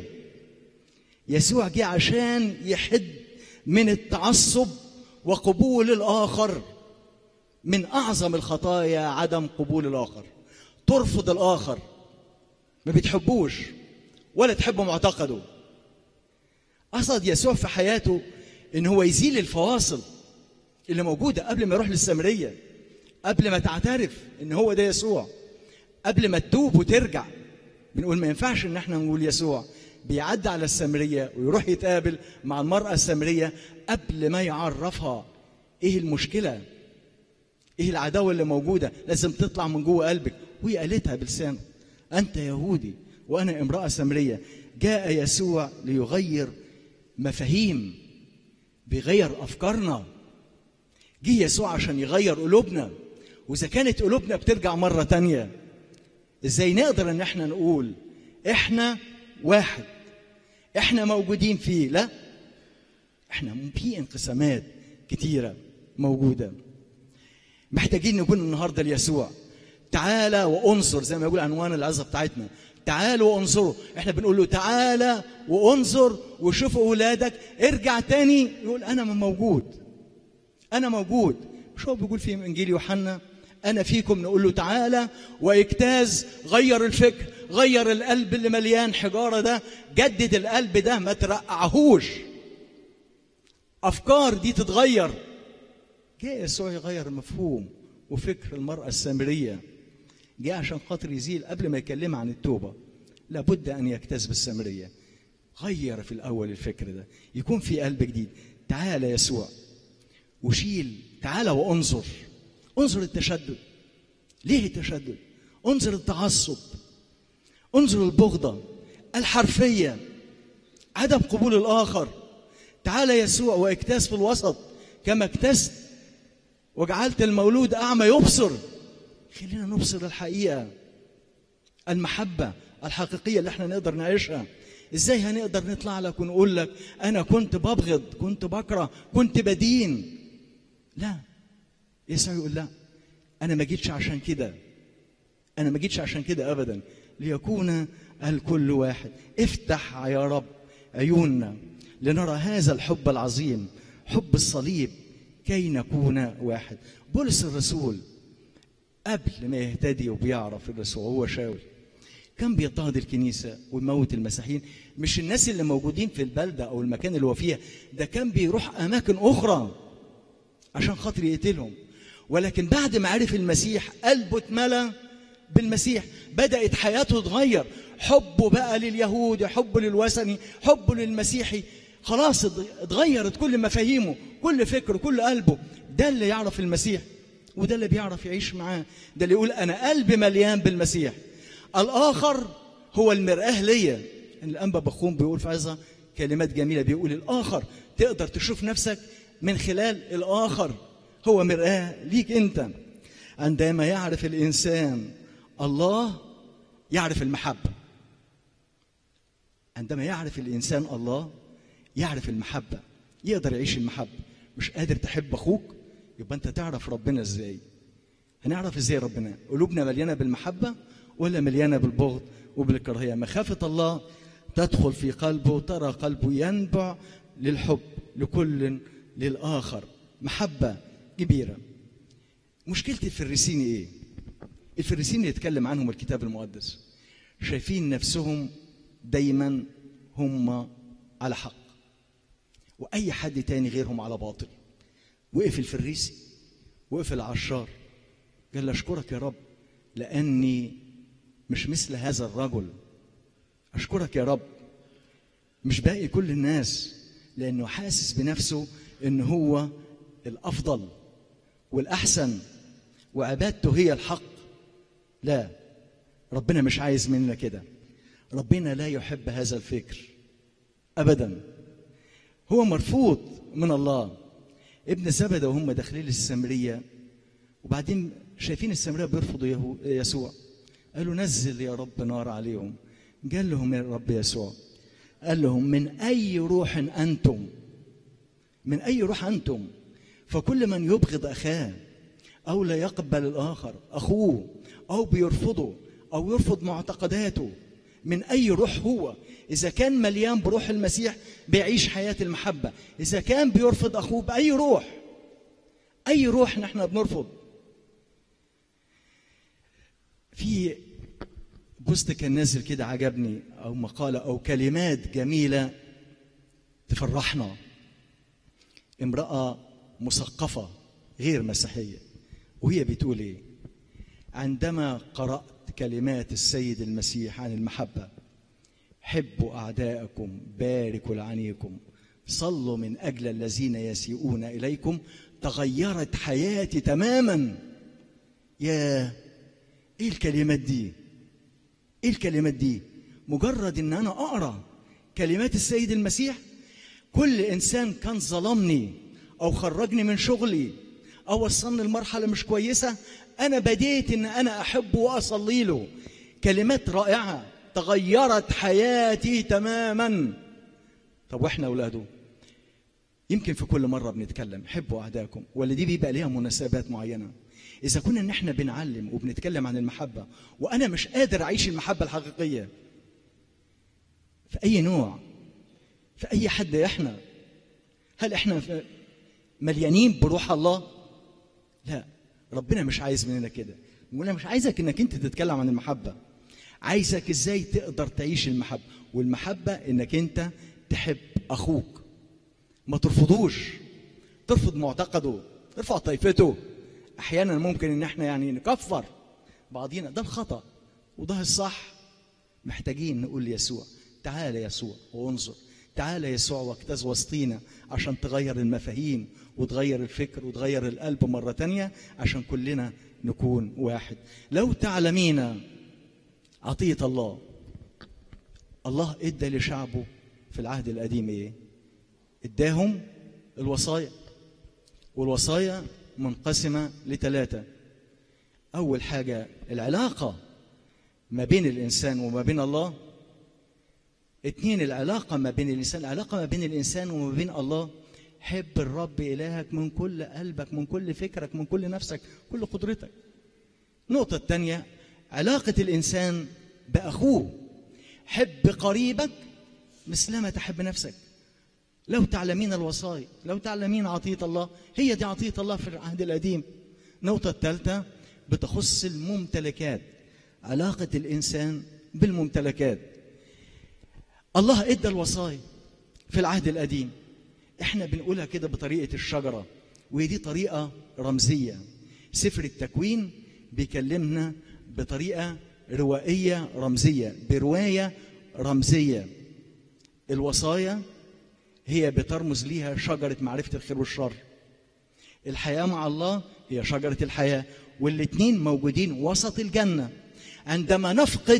E: يسوع جه عشان يحد من التعصب وقبول الآخر من أعظم الخطايا عدم قبول الآخر ترفض الآخر ما بتحبوش ولا تحب معتقده قصد يسوع في حياته ان هو يزيل الفواصل اللي موجوده قبل ما يروح للسامريه قبل ما تعترف ان هو ده يسوع قبل ما تتوب وترجع بنقول ما ينفعش ان احنا نقول يسوع بيعدي على السامريه ويروح يتقابل مع المراه السامريه قبل ما يعرفها ايه المشكله ايه العداوه اللي موجوده لازم تطلع من جوه قلبك وهي قالتها بلسانه انت يهودي وانا امراه سامريه جاء يسوع ليغير مفاهيم بيغير افكارنا جه يسوع عشان يغير قلوبنا واذا كانت قلوبنا بترجع مره تانية ازاي نقدر ان احنا نقول احنا واحد احنا موجودين فيه لا احنا في انقسامات كتيره موجوده محتاجين نقول النهارده ليسوع تعالى وانظر زي ما يقول عنوان العظه بتاعتنا تعالوا وانظروا احنا بنقول له تعالى وانظر وشوف اولادك ارجع تاني يقول انا موجود انا موجود مش هو بيقول في انجيل يوحنا انا فيكم نقول له تعالى واجتاز غير الفكر غير القلب اللي مليان حجاره ده جدد القلب ده ما ترقعهوش افكار دي تتغير جاء يسوع يغير مفهوم وفكر المراه السامريه جاء عشان خاطر يزيل قبل ما يكلمها عن التوبه لابد ان يجتاز بالسامريه غير في الاول الفكر ده يكون في قلب جديد تعال يسوع وشيل تعال وانظر انظر التشدد ليه التشدد انظر التعصب انظر البغضة الحرفية عدم قبول الآخر تعال يسوع واجتاز في الوسط كما اجتزت وجعلت المولود أعمى يبصر خلينا نبصر الحقيقة المحبة الحقيقية اللي احنا نقدر نعيشها ازاي هنقدر نطلع لك ونقول لك انا كنت ببغض كنت بكره كنت بدين لا يسوع يقول لا انا ما جيتش عشان كده انا ما جيتش عشان كده ابدا ليكون الكل واحد افتح يا رب عيوننا لنرى هذا الحب العظيم حب الصليب كي نكون واحد بولس الرسول قبل ما يهتدي وبيعرف الرسول هو شاول كان بيضطهد الكنيسة ويموت المسيحيين مش الناس اللي موجودين في البلدة أو المكان اللي هو فيها ده كان بيروح أماكن أخرى عشان خاطر يقتلهم ولكن بعد ما عرف المسيح قلبه اتملى بالمسيح بدأت حياته تتغير حبه بقى لليهود حبه للوثني حبه للمسيحي خلاص اتغيرت كل مفاهيمه كل فكره كل قلبه ده اللي يعرف المسيح وده اللي بيعرف يعيش معاه ده اللي يقول انا قلبي مليان بالمسيح الاخر هو المرآة ليا الانبا بخوم بيقول في عظه كلمات جميله بيقول الاخر تقدر تشوف نفسك من خلال الاخر هو مرآة ليك انت عندما يعرف الانسان الله يعرف المحبه عندما يعرف الانسان الله يعرف المحبه يقدر يعيش المحبه مش قادر تحب اخوك يبقى انت تعرف ربنا ازاي هنعرف ازاي ربنا قلوبنا مليانه بالمحبه ولا مليانه بالبغض وبالكراهيه مخافه الله تدخل في قلبه ترى قلبه ينبع للحب لكل للاخر محبه كبيره مشكله الفريسين ايه الفريسين اللي يتكلم عنهم الكتاب المقدس شايفين نفسهم دايما هم على حق واي حد تاني غيرهم على باطل وقف الفريسي وقف العشار قال له اشكرك يا رب لاني مش مثل هذا الرجل اشكرك يا رب مش باقي كل الناس لانه حاسس بنفسه ان هو الافضل والاحسن وعبادته هي الحق لا ربنا مش عايز مننا كده ربنا لا يحب هذا الفكر ابدا هو مرفوض من الله ابن زبدة وهم داخلين السامرية وبعدين شايفين السامرية بيرفضوا يسوع قالوا نزل يا رب نار عليهم قال لهم يا رب يسوع قال لهم من أي روح أنتم من أي روح أنتم فكل من يبغض أخاه أو لا يقبل الآخر أخوه أو بيرفضه أو يرفض معتقداته من أي روح هو إذا كان مليان بروح المسيح بيعيش حياة المحبة إذا كان بيرفض أخوه بأي روح أي روح نحن بنرفض في بوست كان نازل كده عجبني أو مقالة أو كلمات جميلة تفرحنا امرأة مثقفة غير مسيحية وهي بتقول ايه عندما قرأت كلمات السيد المسيح عن المحبة حبوا أعداءكم باركوا لعنيكم صلوا من أجل الذين يسيئون إليكم تغيرت حياتي تماما يا ايه الكلمات دي ايه الكلمات دي مجرد ان انا اقرا كلمات السيد المسيح كل انسان كان ظلمني او خرجني من شغلي او وصلني لمرحله مش كويسه انا بديت ان انا احبه واصلي له كلمات رائعه تغيرت حياتي تماما طب واحنا اولاده يمكن في كل مره بنتكلم حبوا اعدائكم ولا دي بيبقى ليها مناسبات معينه اذا كنا ان احنا بنعلم وبنتكلم عن المحبه وانا مش قادر اعيش المحبه الحقيقيه في اي نوع في اي حد احنا هل احنا في- مليانين بروح الله لا ربنا مش عايز مننا كده وانا مش عايزك انك انت تتكلم عن المحبه عايزك ازاي تقدر تعيش المحبه والمحبه انك انت تحب اخوك ما ترفضوش ترفض معتقده ترفع طائفته احيانا ممكن ان احنا يعني نكفر بعضينا ده الخطا وده الصح محتاجين نقول ليسوع تعال يا يسوع وانظر تعال يا يسوع واجتاز وسطينا عشان تغير المفاهيم وتغير الفكر وتغير القلب مرة تانية عشان كلنا نكون واحد لو تعلمين عطية الله الله ادى لشعبه في العهد القديم ايه اداهم الوصايا والوصايا منقسمة لثلاثة أول حاجة العلاقة ما بين الإنسان وما بين الله اتنين العلاقة ما بين الإنسان العلاقة ما بين الإنسان وما بين الله حب الرب إلهك من كل قلبك من كل فكرك من كل نفسك كل قدرتك النقطة الثانية علاقة الإنسان بأخوه حب قريبك مثلما تحب نفسك لو تعلمين الوصايا لو تعلمين عطية الله هي دي عطية الله في العهد القديم النقطة الثالثة بتخص الممتلكات علاقة الإنسان بالممتلكات الله ادى الوصايا في العهد القديم احنا بنقولها كده بطريقه الشجره وهي دي طريقه رمزيه سفر التكوين بيكلمنا بطريقه روائيه رمزيه بروايه رمزيه الوصايا هي بترمز ليها شجره معرفه الخير والشر الحياه مع الله هي شجره الحياه والاثنين موجودين وسط الجنه عندما نفقد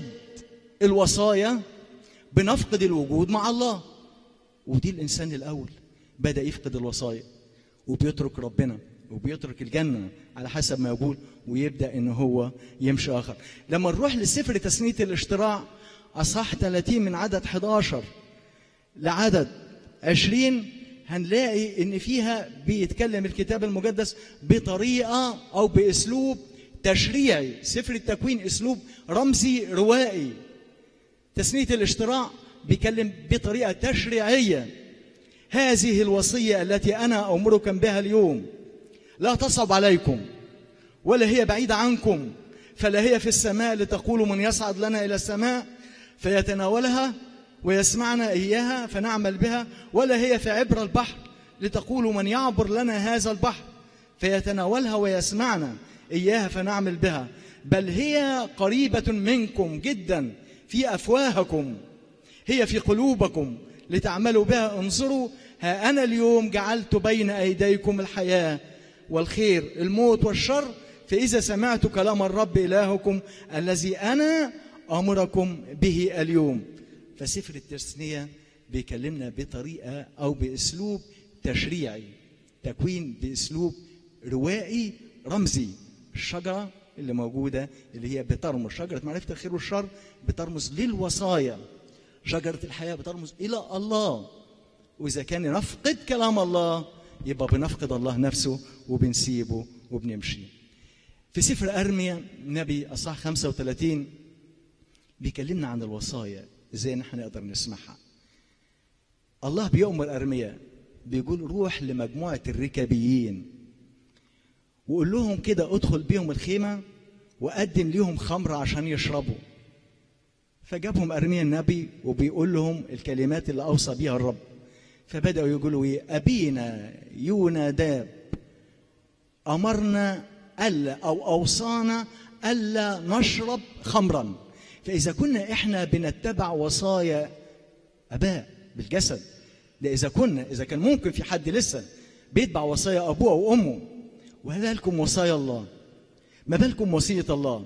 E: الوصايا بنفقد الوجود مع الله ودي الانسان الاول بدا يفقد الوصايا وبيترك ربنا وبيترك الجنه على حسب ما يقول ويبدا ان هو يمشي اخر لما نروح لسفر تثنيه الاشتراع اصح 30 من عدد 11 لعدد 20 هنلاقي ان فيها بيتكلم الكتاب المقدس بطريقه او باسلوب تشريعي سفر التكوين اسلوب رمزي روائي تثنية الاشتراع بيكلم بطريقة تشريعية هذه الوصية التي أنا أمركم بها اليوم لا تصعب عليكم ولا هي بعيدة عنكم فلا هي في السماء لتقولوا من يصعد لنا إلى السماء فيتناولها ويسمعنا إياها فنعمل بها ولا هي في عبر البحر لتقولوا من يعبر لنا هذا البحر فيتناولها ويسمعنا إياها فنعمل بها بل هي قريبة منكم جدا في أفواهكم هي في قلوبكم لتعملوا بها انظروا ها أنا اليوم جعلت بين أيديكم الحياة والخير الموت والشر فإذا سمعت كلام الرب إلهكم الذي أنا أمركم به اليوم فسفر التثنية بيكلمنا بطريقة أو بأسلوب تشريعي تكوين بأسلوب روائي رمزي الشجرة اللي موجودة اللي هي بترمز شجرة معرفة الخير والشر بترمز للوصايا شجرة الحياة بترمز إلى الله وإذا كان نفقد كلام الله يبقى بنفقد الله نفسه وبنسيبه وبنمشي في سفر أرميا نبي أصح 35 بيكلمنا عن الوصايا ازاي نحن نقدر نسمعها الله بيؤمر أرميا بيقول روح لمجموعة الركابيين وقول لهم كده ادخل بيهم الخيمة وقدم ليهم خمر عشان يشربوا فجابهم أرميا النبي وبيقول لهم الكلمات اللي أوصى بيها الرب فبداوا يقولوا ايه ابينا يوناداب امرنا الا او اوصانا الا نشرب خمرا فاذا كنا احنا بنتبع وصايا اباء بالجسد ده اذا كنا اذا كان ممكن في حد لسه بيتبع وصايا ابوه وامه وهذا لكم وصايا الله ما بالكم وصيه الله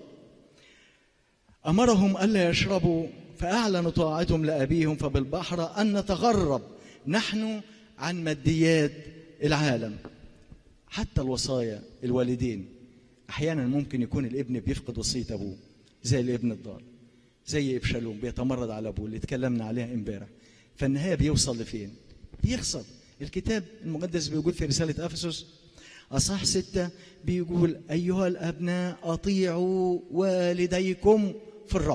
E: امرهم الا يشربوا فاعلنوا طاعتهم لابيهم فبالبحر ان نتغرب نحن عن ماديات العالم حتى الوصايا الوالدين احيانا ممكن يكون الابن بيفقد وصيه ابوه زي الابن الضال زي ابشالوم بيتمرد على ابوه اللي اتكلمنا عليها امبارح فالنهايه بيوصل لفين؟ بيخسر الكتاب المقدس بيقول في رساله افسس اصح ستة بيقول ايها الابناء اطيعوا والديكم في الرب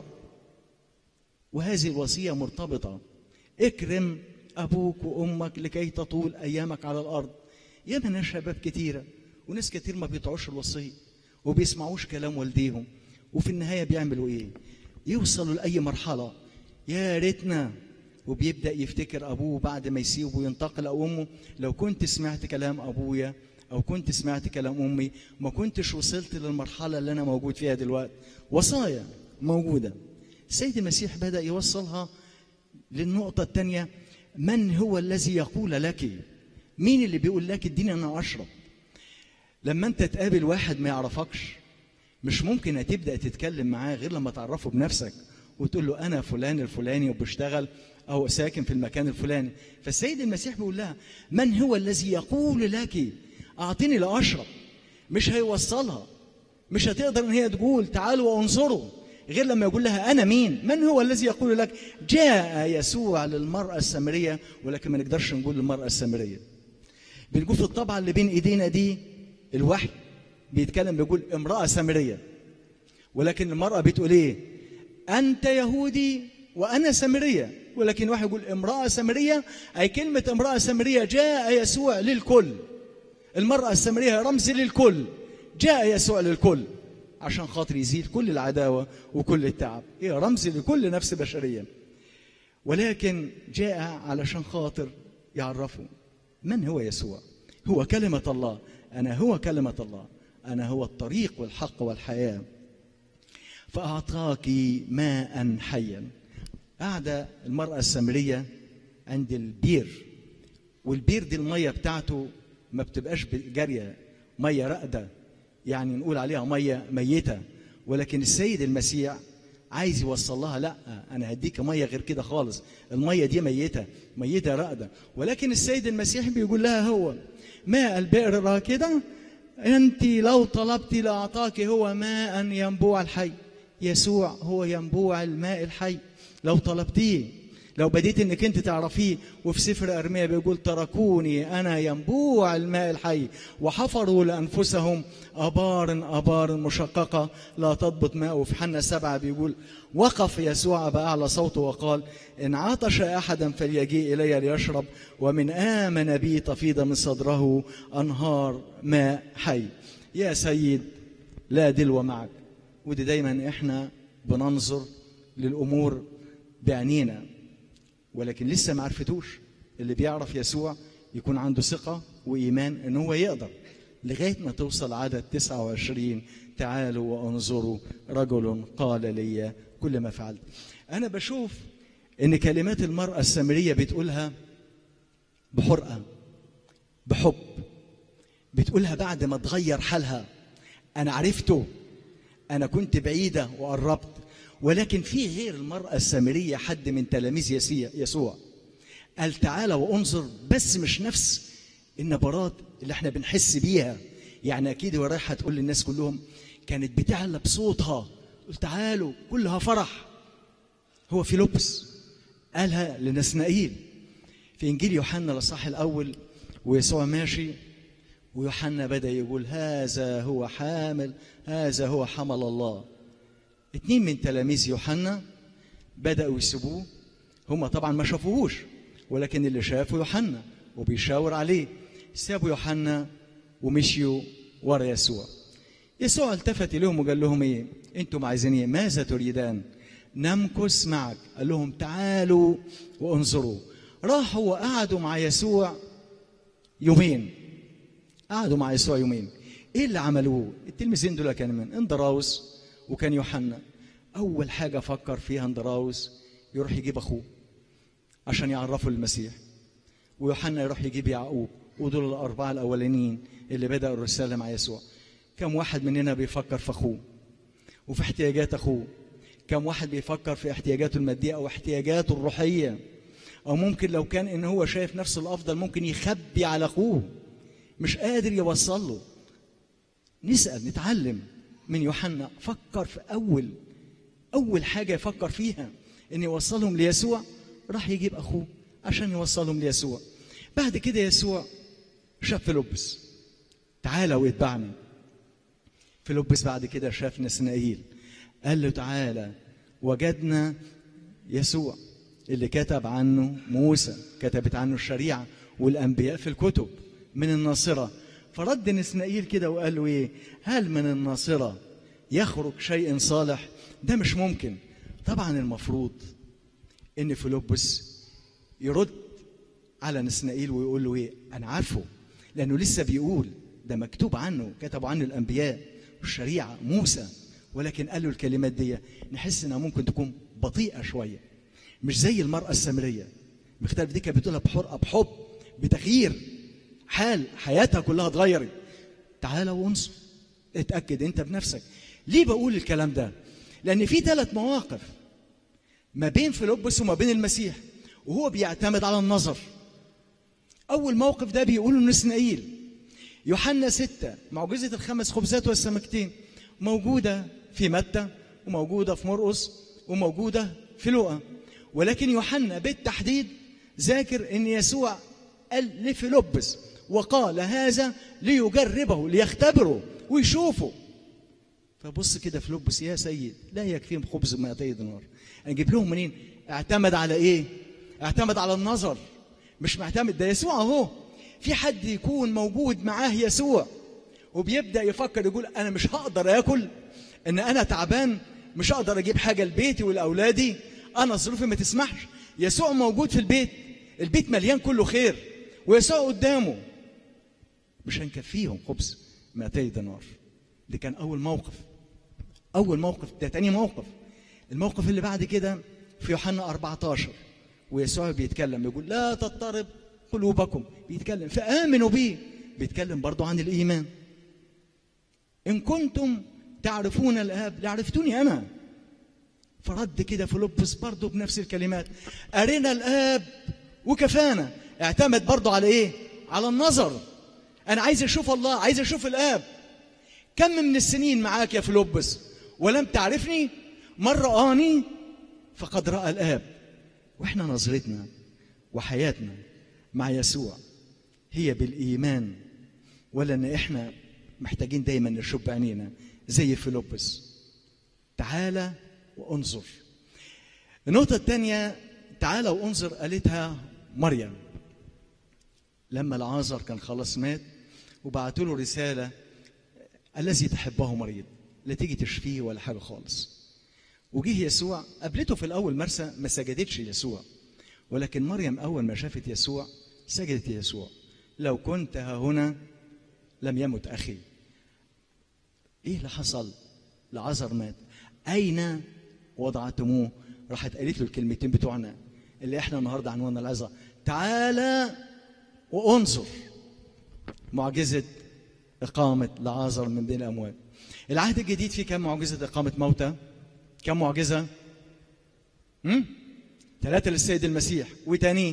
E: وهذه الوصيه مرتبطه اكرم ابوك وامك لكي تطول ايامك على الارض ياما ناس شباب كتيره وناس كتير ما بيطيعوش الوصيه وبيسمعوش كلام والديهم وفي النهايه بيعملوا ايه يوصلوا لاي مرحله يا ريتنا وبيبدا يفتكر ابوه بعد ما يسيبه وينتقل او امه لو كنت سمعت كلام ابويا او كنت سمعت كلام امي ما كنتش وصلت للمرحله اللي انا موجود فيها دلوقتي وصايا موجوده السيد المسيح بدا يوصلها للنقطه الثانيه من هو الذي يقول لك مين اللي بيقول لك اديني انا اشرب لما انت تقابل واحد ما يعرفكش مش ممكن هتبدا تتكلم معاه غير لما تعرفه بنفسك وتقول له انا فلان الفلاني وبشتغل او ساكن في المكان الفلاني فالسيد المسيح بيقول لها من هو الذي يقول لك اعطيني لاشرب مش هيوصلها مش هتقدر ان هي تقول تعالوا وانظروا غير لما يقول لها انا مين من هو الذي يقول لك جاء يسوع للمراه السامريه ولكن ما نقدرش نقول للمراه السامريه بنقول في الطبعه اللي بين ايدينا دي الوحي بيتكلم بيقول امراه سامريه ولكن المراه بتقول ايه انت يهودي وانا سامريه ولكن واحد يقول امراه سامريه اي كلمه امراه سامريه جاء يسوع للكل المراه السامريه رمز للكل جاء يسوع للكل عشان خاطر يزيل كل العداوه وكل التعب هي رمز لكل نفس بشريه ولكن جاء علشان خاطر يعرفوا من هو يسوع هو كلمه الله انا هو كلمه الله انا هو الطريق والحق والحياه فاعطاك ماء حيا قاعده المراه السامريه عند البير والبير دي الميه بتاعته ما بتبقاش جاريه ميه راقده يعني نقول عليها ميه ميته ولكن السيد المسيح عايز يوصل لها لا انا هديك ميه غير كده خالص الميه دي ميته ميته راقده ولكن السيد المسيح بيقول لها هو ماء البئر راكده انت لو طلبت لاعطاك هو ماء ينبوع الحي يسوع هو ينبوع الماء الحي لو طلبتيه لو بديت انك انت تعرفيه وفي سفر ارميا بيقول تركوني انا ينبوع الماء الحي وحفروا لانفسهم ابار ابار مشققه لا تضبط ماء وفي حنا سبعه بيقول وقف يسوع باعلى صوته وقال ان عطش احدا فليجيء الي ليشرب ومن امن بي تفيض من صدره انهار ماء حي يا سيد لا دلو معك ودي دايما احنا بننظر للامور بعينينا ولكن لسه ما عرفتوش اللي بيعرف يسوع يكون عنده ثقة وإيمان إن هو يقدر لغاية ما توصل عدد 29 تعالوا وانظروا رجل قال لي كل ما فعلت أنا بشوف إن كلمات المرأة السامرية بتقولها بحرقة بحب بتقولها بعد ما تغير حالها أنا عرفته أنا كنت بعيدة وقربت ولكن في غير المرأة السامرية حد من تلاميذ يسوع قال تعالى وانظر بس مش نفس النبرات اللي احنا بنحس بيها يعني اكيد هو رايحه تقول للناس كلهم كانت بتعلى بصوتها قلت تعالوا كلها فرح هو في لبس قالها لنسنائيل في انجيل يوحنا الاصحاح الاول ويسوع ماشي ويوحنا بدا يقول هذا هو حامل هذا هو حمل الله اتنين من تلاميذ يوحنا بدأوا يسيبوه هم طبعا ما شافوهوش ولكن اللي شافوا يوحنا وبيشاور عليه سابوا يوحنا ومشيوا ورا يسوع يسوع التفت اليهم وقال لهم ايه انتم عايزين ايه ماذا تريدان نمكث معك قال لهم تعالوا وانظروا راحوا وقعدوا مع يسوع يومين قعدوا مع يسوع يومين ايه اللي عملوه التلميذين دول كانوا من اندراوس وكان يوحنا اول حاجه فكر فيها اندراوس يروح يجيب اخوه عشان يعرفوا المسيح ويوحنا يروح يجيب يعقوب ودول الاربعه الاولانيين اللي بداوا الرساله مع يسوع كم واحد مننا بيفكر في اخوه وفي احتياجات اخوه كم واحد بيفكر في احتياجاته الماديه او احتياجاته الروحيه او ممكن لو كان ان هو شايف نفسه الافضل ممكن يخبي على اخوه مش قادر يوصل له نسال نتعلم من يوحنا فكر في اول اول حاجه يفكر فيها ان يوصلهم ليسوع راح يجيب اخوه عشان يوصلهم ليسوع بعد كده يسوع شاف فيلبس تعالى واتبعني فيلبس بعد كده شاف نسنائيل قال له تعالى وجدنا يسوع اللي كتب عنه موسى كتبت عنه الشريعة والأنبياء في الكتب من الناصرة فرد نسنائيل كده وقال له إيه هل من الناصرة يخرج شيء صالح ده مش ممكن طبعا المفروض ان فيلبس يرد على نسنائيل ويقول له ايه انا عارفه لانه لسه بيقول ده مكتوب عنه كتبوا عنه الانبياء والشريعه موسى ولكن قال له الكلمات دي نحس انها ممكن تكون بطيئه شويه مش زي المراه السامريه مختلف دي كانت بتقولها بحرقه بحب بتغيير حال حياتها كلها اتغيرت تعالى وانصر اتاكد انت بنفسك ليه بقول الكلام ده لان في ثلاث مواقف ما بين فيلبس وما بين المسيح وهو بيعتمد على النظر أول موقف ده بيقوله نسنائيل يوحنا ستة معجزة الخمس خبزات والسمكتين موجودة في متى وموجودة في مرقس وموجودة في لوقا ولكن يوحنا بالتحديد ذاكر ان يسوع قال لفيلبس وقال هذا ليجربه ليختبره ويشوفه فبص كده فيلبس يا سيد لا يكفيهم خبز 200 دينار اجيب لهم منين اعتمد على ايه اعتمد على النظر مش معتمد ده يسوع اهو في حد يكون موجود معاه يسوع وبيبدا يفكر يقول انا مش هقدر اكل ان انا تعبان مش هقدر اجيب حاجه لبيتي ولاولادي انا ظروفي ما تسمحش يسوع موجود في البيت البيت مليان كله خير ويسوع قدامه مش هنكفيهم خبز 200 دينار ده كان اول موقف اول موقف ده تاني موقف الموقف اللي بعد كده في يوحنا 14 ويسوع بيتكلم يقول لا تضطرب قلوبكم بيتكلم فآمنوا بيه بيتكلم برضو عن الإيمان إن كنتم تعرفون الآب لعرفتوني أنا فرد كده فيلبس برضو بنفس الكلمات أرنا الآب وكفانا اعتمد برضو على إيه على النظر أنا عايز أشوف الله عايز أشوف الآب كم من السنين معاك يا فيلبس ولم تعرفني من رآني فقد رأى الآب واحنا نظرتنا وحياتنا مع يسوع هي بالإيمان ولا إن احنا محتاجين دايما نشوف بعينينا زي فيلبس تعالى وانظر النقطة الثانية تعالى وانظر قالتها مريم لما العازر كان خلاص مات وبعتوا له رسالة الذي تحبه مريض لا تيجي تشفيه ولا حاجة خالص وجه يسوع قابلته في الأول مرسى ما سجدتش يسوع ولكن مريم أول ما شافت يسوع سجدت يسوع لو كنت ها هنا لم يمت أخي إيه اللي حصل لعذر مات أين وضعتموه راحت قالت له الكلمتين بتوعنا اللي احنا النهارده عنواننا العظة تعالى وانظر معجزة إقامة لعازر من بين الأموات العهد الجديد فيه كم معجزة إقامة موتى كم معجزة هم؟ ثلاثة للسيد المسيح وتاني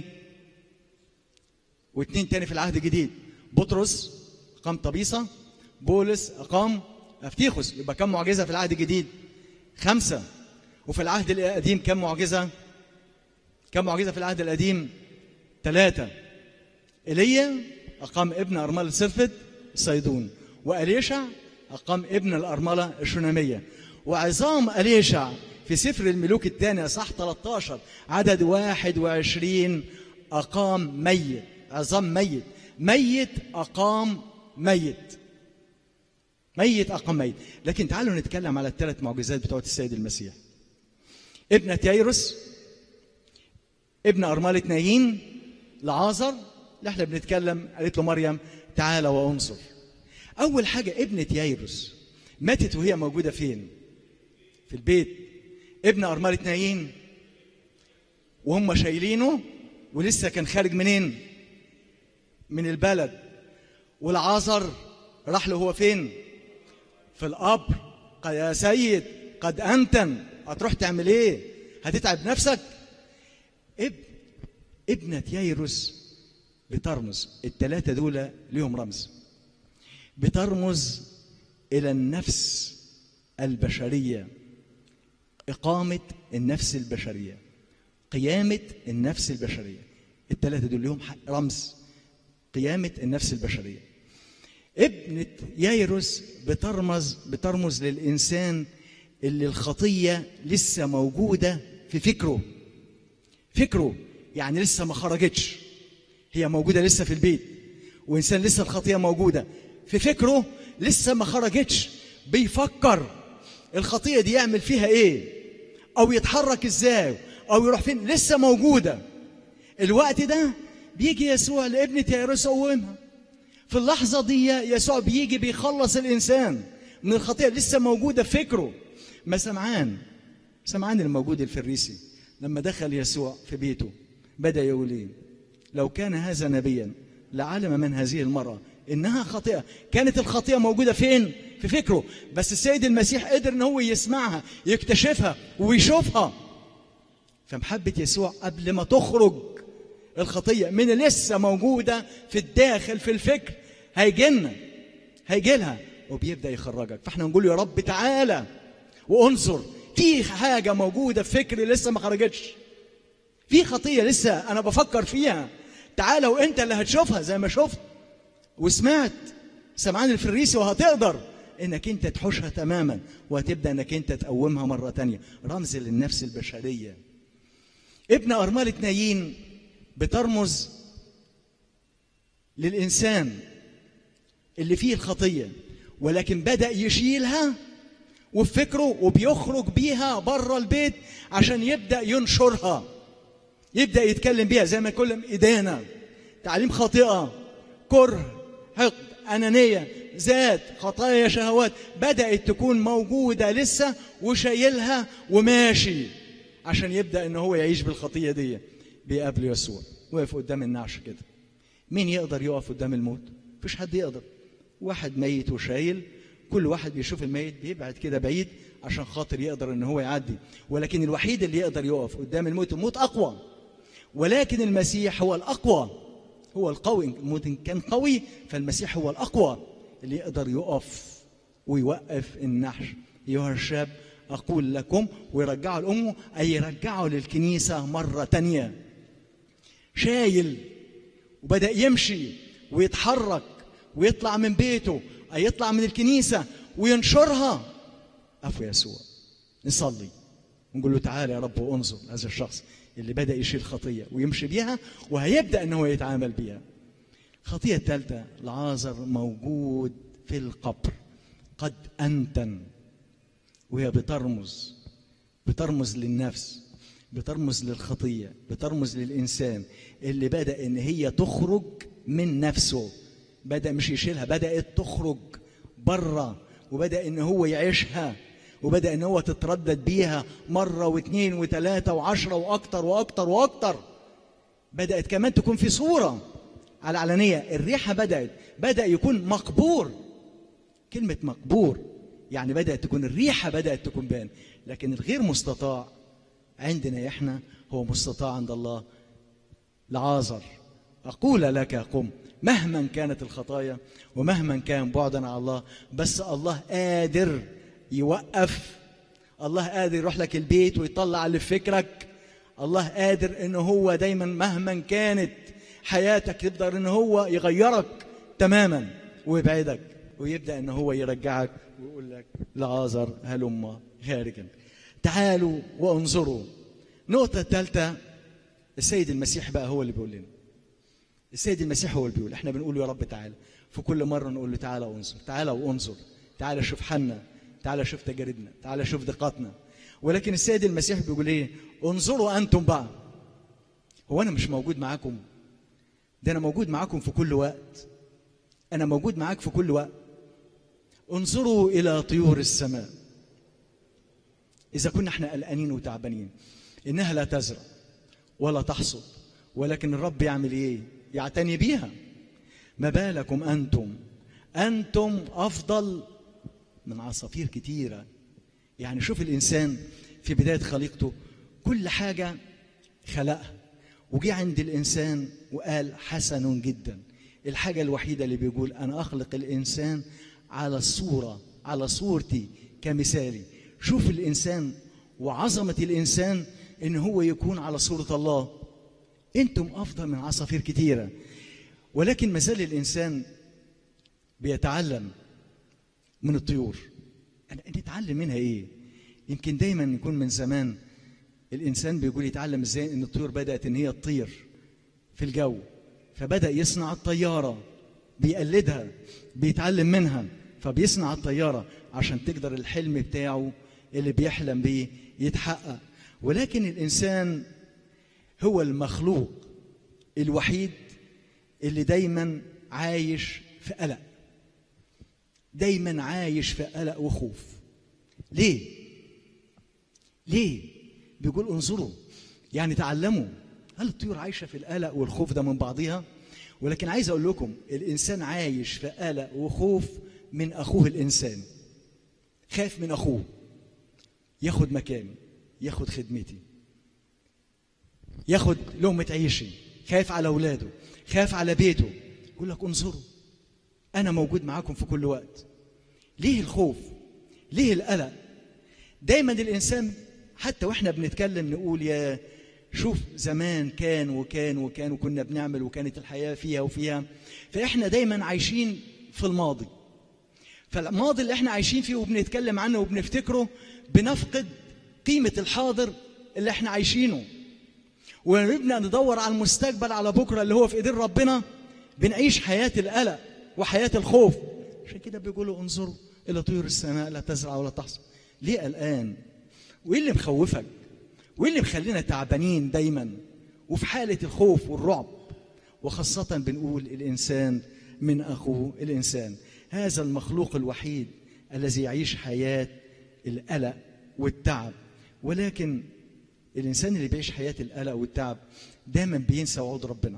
E: واثنين تاني في العهد الجديد بطرس أقام طبيصة بولس أقام أفتيخوس يبقى كم معجزة في العهد الجديد خمسة وفي العهد القديم كم معجزة كم معجزة في العهد القديم ثلاثة ايليا أقام ابن أرملة سرفد صيدون وأليشع أقام ابن الأرملة الشنامية وعظام أليشع في سفر الملوك الثاني صح 13 عدد 21 أقام ميت عظام ميت ميت أقام ميت ميت أقام ميت لكن تعالوا نتكلم على الثلاث معجزات بتوعت السيد المسيح ابنة ييروس ابن أرملة نايين لعازر اللي احنا بنتكلم قالت له مريم تعالى وانظر اول حاجه ابنه يايروس ماتت وهي موجوده فين في البيت ابن ارمله نايين وهم شايلينه ولسه كان خارج منين من البلد والعازر راح له هو فين في القبر قال يا سيد قد انتن هتروح تعمل ايه هتتعب نفسك ابن ابنة يايروس بترمز الثلاثة دول ليهم رمز بترمز إلى النفس البشرية إقامة النفس البشرية قيامة النفس البشرية الثلاثة دول ليهم ح- رمز قيامة النفس البشرية ابنة يايروس بترمز بترمز للإنسان اللي الخطية لسه موجودة في فكره فكره يعني لسه ما خرجتش هي موجودة لسه في البيت وإنسان لسه الخطية موجودة في فكره لسه ما خرجتش بيفكر الخطية دي يعمل فيها إيه أو يتحرك إزاي أو يروح فين لسه موجودة الوقت ده بيجي يسوع لابنة يايروس يقومها في اللحظة دي يسوع بيجي بيخلص الإنسان من الخطية لسه موجودة في فكره ما سمعان سمعان الموجود الفريسي لما دخل يسوع في بيته بدأ يقول إيه لو كان هذا نبيا لعلم من هذه المرأة إنها خطيئة كانت الخطيئة موجودة فين في فكره بس السيد المسيح قدر إن هو يسمعها يكتشفها ويشوفها فمحبة يسوع قبل ما تخرج الخطية من اللي لسه موجودة في الداخل في الفكر هيجينا هيجي لها وبيبدأ يخرجك فاحنا نقول يا رب تعالى وانظر في حاجة موجودة في فكري لسه ما خرجتش في خطية لسه أنا بفكر فيها تعالى وأنت اللي هتشوفها زي ما شفت وسمعت سمعان الفريسي وهتقدر انك انت تحوشها تماما وهتبدا انك انت تقومها مره تانية رمز للنفس البشريه ابن ارمله نايين بترمز للانسان اللي فيه الخطيه ولكن بدا يشيلها وفي فكره وبيخرج بيها بره البيت عشان يبدا ينشرها يبدا يتكلم بيها زي ما يقول ادانه تعليم خاطئه كره حقد انانيه ذات خطايا شهوات بدات تكون موجوده لسه وشايلها وماشي عشان يبدا ان هو يعيش بالخطيه دي بيقابل يسوع وقف قدام النعش كده مين يقدر يقف قدام الموت مفيش حد يقدر واحد ميت وشايل كل واحد بيشوف الميت بيبعد كده بعيد عشان خاطر يقدر ان هو يعدي ولكن الوحيد اللي يقدر يقف قدام الموت الموت اقوى ولكن المسيح هو الاقوى هو القوي الموت إن كان قوي فالمسيح هو الاقوى اللي يقدر يقف ويوقف النحش ايها الشاب اقول لكم ويرجعه لامه اي يرجعه للكنيسه مره تانيه شايل وبدا يمشي ويتحرك ويطلع من بيته أي يطلع من الكنيسة وينشرها عفو يسوع نصلي ونقول له تعالى يا رب وانظر هذا الشخص اللي بدأ يشيل خطية ويمشي بيها وهيبدأ ان هو يتعامل بيها الخطية الثالثة العازر موجود في القبر قد أنتن وهي بترمز بترمز للنفس بترمز للخطية بترمز للإنسان اللي بدأ إن هي تخرج من نفسه بدأ مش يشيلها بدأت تخرج بره وبدأ إن هو يعيشها وبدأ إن هو تتردد بيها مرة واثنين وثلاثة وعشرة وأكتر وأكتر وأكتر بدأت كمان تكون في صورة على علنية الريحة بدأت بدأ يكون مقبور كلمة مقبور يعني بدأت تكون الريحة بدأت تكون بان لكن الغير مستطاع عندنا احنا هو مستطاع عند الله لعازر أقول لك قم مهما كانت الخطايا ومهما كان بعدا عن الله بس الله قادر يوقف الله قادر يروح لك البيت ويطلع اللي في فكرك الله قادر ان هو دايما مهما كانت حياتك يقدر ان هو يغيرك تماما ويبعدك ويبدا ان هو يرجعك ويقول لك لعازر هلم خارجا تعالوا وانظروا نقطة ثالثة السيد المسيح بقى هو اللي بيقول لنا السيد المسيح هو اللي بيقول احنا بنقول يا رب تعالى في كل مرة نقول له تعالى وانظر تعالى وانظر تعالى شوف حالنا تعالى شوف تجاربنا تعالى شوف دقاتنا ولكن السيد المسيح بيقول ايه انظروا انتم بقى هو انا مش موجود معاكم ده انا موجود معاكم في كل وقت انا موجود معاك في كل وقت انظروا الى طيور السماء اذا كنا احنا قلقانين وتعبانين انها لا تزرع ولا تحصد ولكن الرب يعمل ايه يعتني بيها ما بالكم انتم انتم افضل من عصافير كتيره يعني شوف الانسان في بدايه خليقته كل حاجه خلقها وجي عند الانسان وقال حسن جدا الحاجه الوحيده اللي بيقول انا اخلق الانسان على الصوره على صورتي كمثالي شوف الانسان وعظمه الانسان ان هو يكون على صوره الله انتم افضل من عصافير كتيره ولكن ما زال الانسان بيتعلم من الطيور أنا- نتعلم منها ايه يمكن دايما يكون من زمان الانسان بيقول يتعلم ازاي ان الطيور بدات ان هي تطير في الجو فبدا يصنع الطياره بيقلدها بيتعلم منها فبيصنع الطياره عشان تقدر الحلم بتاعه اللي بيحلم بيه يتحقق ولكن الانسان هو المخلوق الوحيد اللي دايما عايش في قلق دايما عايش في قلق وخوف ليه ليه بيقول انظروا يعني تعلموا هل الطيور عايشه في القلق والخوف ده من بعضها ولكن عايز اقول لكم الانسان عايش في قلق وخوف من اخوه الانسان خايف من اخوه ياخد مكاني ياخد خدمتي ياخد لقمة عيشي خايف على اولاده خايف على بيته يقول لك انظروا انا موجود معاكم في كل وقت ليه الخوف ليه القلق دايما الانسان حتى واحنا بنتكلم نقول يا شوف زمان كان وكان وكان وكنا بنعمل وكانت الحياه فيها وفيها فاحنا دايما عايشين في الماضي فالماضي اللي احنا عايشين فيه وبنتكلم عنه وبنفتكره بنفقد قيمه الحاضر اللي احنا عايشينه ونبدا ندور على المستقبل على بكره اللي هو في ايدين ربنا بنعيش حياه القلق وحياه الخوف عشان كده بيقولوا انظروا الى طيور السماء لا تزرع ولا تحصد ليه قلقان وايه اللي مخوفك وايه اللي مخلينا تعبانين دايما وفي حاله الخوف والرعب وخاصه بنقول الانسان من اخوه الانسان هذا المخلوق الوحيد الذي يعيش حياه القلق والتعب ولكن الانسان اللي بيعيش حياه القلق والتعب دايما بينسى وعود ربنا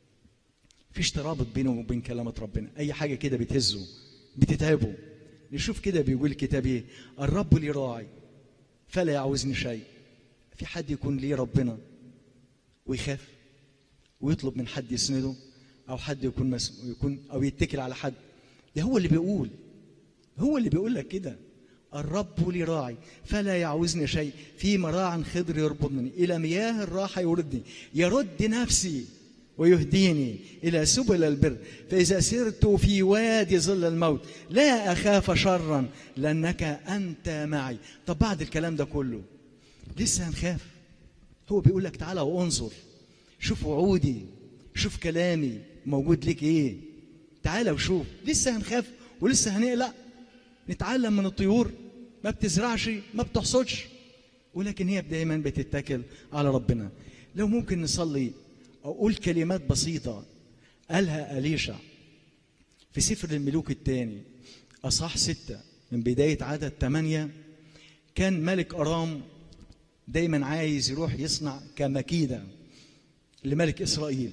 E: فيش ترابط بينه وبين كلمه ربنا اي حاجه كده بتهزه بتتعبه نشوف كده بيقول الكتاب ايه الرب لي راعي فلا يعوزني شيء في حد يكون ليه ربنا ويخاف ويطلب من حد يسنده او حد يكون مس... يكون او يتكل على حد ده هو اللي بيقول هو اللي بيقول لك كده الرب لي راعي فلا يعوزني شيء في مراع خضر يربطني الى مياه الراحه يردني يرد نفسي ويهديني الى سبل البر فاذا سرت في وادي ظل الموت لا اخاف شرا لانك انت معي طب بعد الكلام ده كله لسه هنخاف هو بيقول لك تعالى وانظر شوف وعودي شوف كلامي موجود لك ايه تعالى وشوف لسه هنخاف ولسه هنقلق نتعلم من الطيور ما بتزرعش ما بتحصدش ولكن هي دايما بتتكل على ربنا لو ممكن نصلي أو أقول كلمات بسيطة قالها أليشع في سفر الملوك الثاني أصح ستة من بداية عدد ثمانية كان ملك أرام دايما عايز يروح يصنع كمكيدة لملك إسرائيل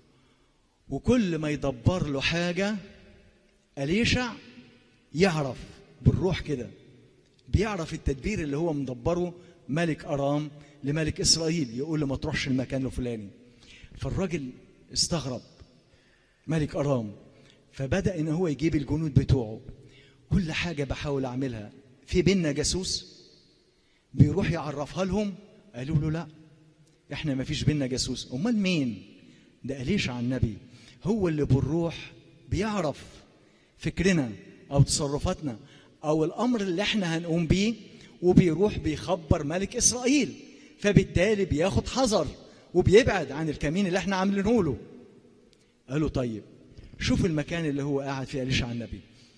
E: وكل ما يدبر له حاجة أليشع يعرف بالروح كده بيعرف التدبير اللي هو مدبره ملك أرام لملك إسرائيل يقول له ما تروحش المكان الفلاني فالراجل استغرب ملك أرام فبدأ إن هو يجيب الجنود بتوعه كل حاجة بحاول أعملها في بينا جاسوس بيروح يعرفها لهم قالوا له لا احنا ما فيش بينا جاسوس امال مين ده قاليش عن النبي هو اللي بالروح بيعرف فكرنا او تصرفاتنا او الامر اللي احنا هنقوم بيه وبيروح بيخبر ملك اسرائيل فبالتالي بياخد حذر وبيبعد عن الكمين اللي احنا عاملينه له قالوا طيب شوف المكان اللي هو قاعد فيه قاليش عن النبي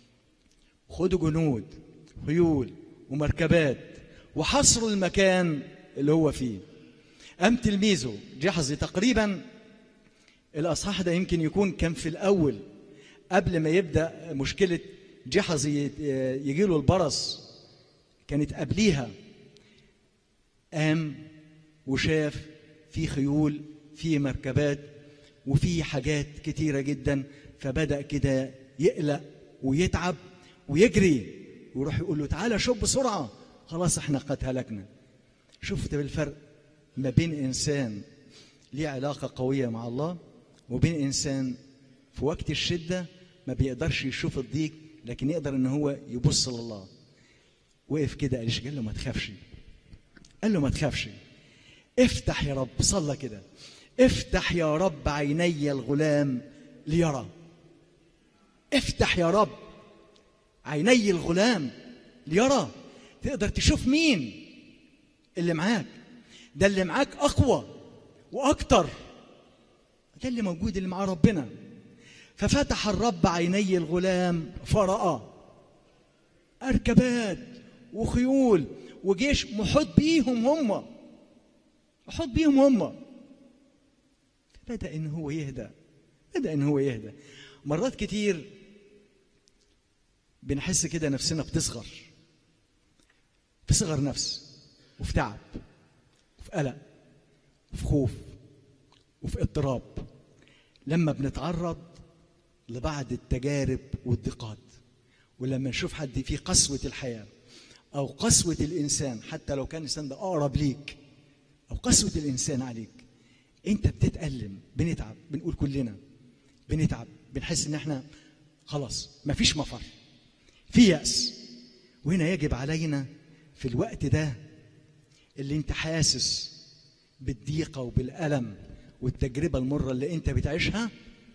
E: خدوا جنود خيول ومركبات وحصروا المكان اللي هو فيه قام تلميذه جحظي تقريبا الأصحاح ده يمكن يكون كان في الأول قبل ما يبدأ مشكلة جحظ يجي له البرص كانت قبليها قام وشاف في خيول في مركبات وفي حاجات كتيرة جدا فبدأ كده يقلق ويتعب ويجري ويروح يقول له تعالى شوف بسرعة خلاص احنا قد هلكنا شفت بالفرق ما بين إنسان ليه علاقة قوية مع الله وبين إنسان في وقت الشدة ما بيقدرش يشوف الضيق لكن يقدر إن هو يبص لله وقف كده قالش قال له ما تخافش قال له ما تخافش افتح يا رب صلى كده افتح يا رب عيني الغلام ليرى افتح يا رب عيني الغلام ليرى تقدر تشوف مين اللي معاك ده اللي معاك اقوى واكتر ده اللي موجود اللي مع ربنا ففتح الرب عيني الغلام فراى اركبات وخيول وجيش محيط بيهم هم محيط بيهم هم بدا ان هو يهدى بدا ان هو يهدى مرات كتير بنحس كده نفسنا بتصغر في صغر نفس وفي تعب وفي قلق وفي خوف وفي اضطراب لما بنتعرض لبعض التجارب والضيقات ولما نشوف حد في قسوة الحياة أو قسوة الإنسان حتى لو كان الإنسان ده أقرب ليك أو قسوة الإنسان عليك أنت بتتألم بنتعب بنقول كلنا بنتعب بنحس إن إحنا خلاص مفيش مفر في يأس وهنا يجب علينا في الوقت ده اللي انت حاسس بالضيقة وبالألم والتجربة المرة اللي انت بتعيشها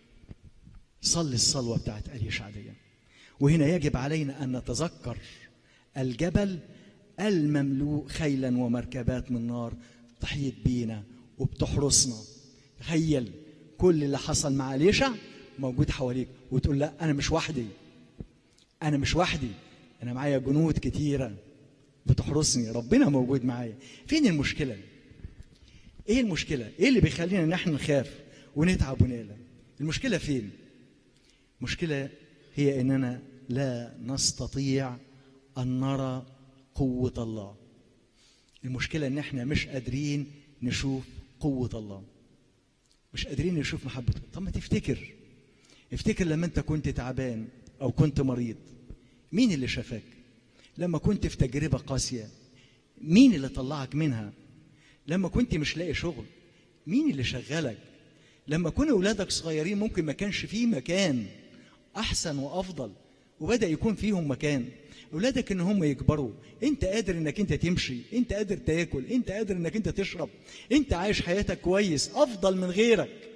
E: صلي الصلوة بتاعت أليشع دي وهنا يجب علينا أن نتذكر الجبل المملوء خيلا ومركبات من نار تحيط بينا وبتحرسنا تخيل كل اللي حصل مع أليشع موجود حواليك وتقول لا أنا مش وحدي أنا مش وحدي أنا معايا جنود كتيرة بتحرسني ربنا موجود معايا فين المشكلة ايه المشكلة ايه اللي بيخلينا نحن نخاف ونتعب ونقلق المشكلة فين المشكلة هي اننا لا نستطيع ان نرى قوة الله المشكلة ان احنا مش قادرين نشوف قوة الله مش قادرين نشوف محبته طب ما تفتكر افتكر لما انت كنت تعبان او كنت مريض مين اللي شافك لما كنت في تجربة قاسية مين اللي طلعك منها لما كنت مش لاقي شغل مين اللي شغلك لما كانوا اولادك صغيرين ممكن ما كانش فيه مكان احسن وافضل وبدا يكون فيهم مكان اولادك ان هم يكبروا انت قادر انك انت تمشي انت قادر تاكل انت قادر انك انت تشرب انت عايش حياتك كويس افضل من غيرك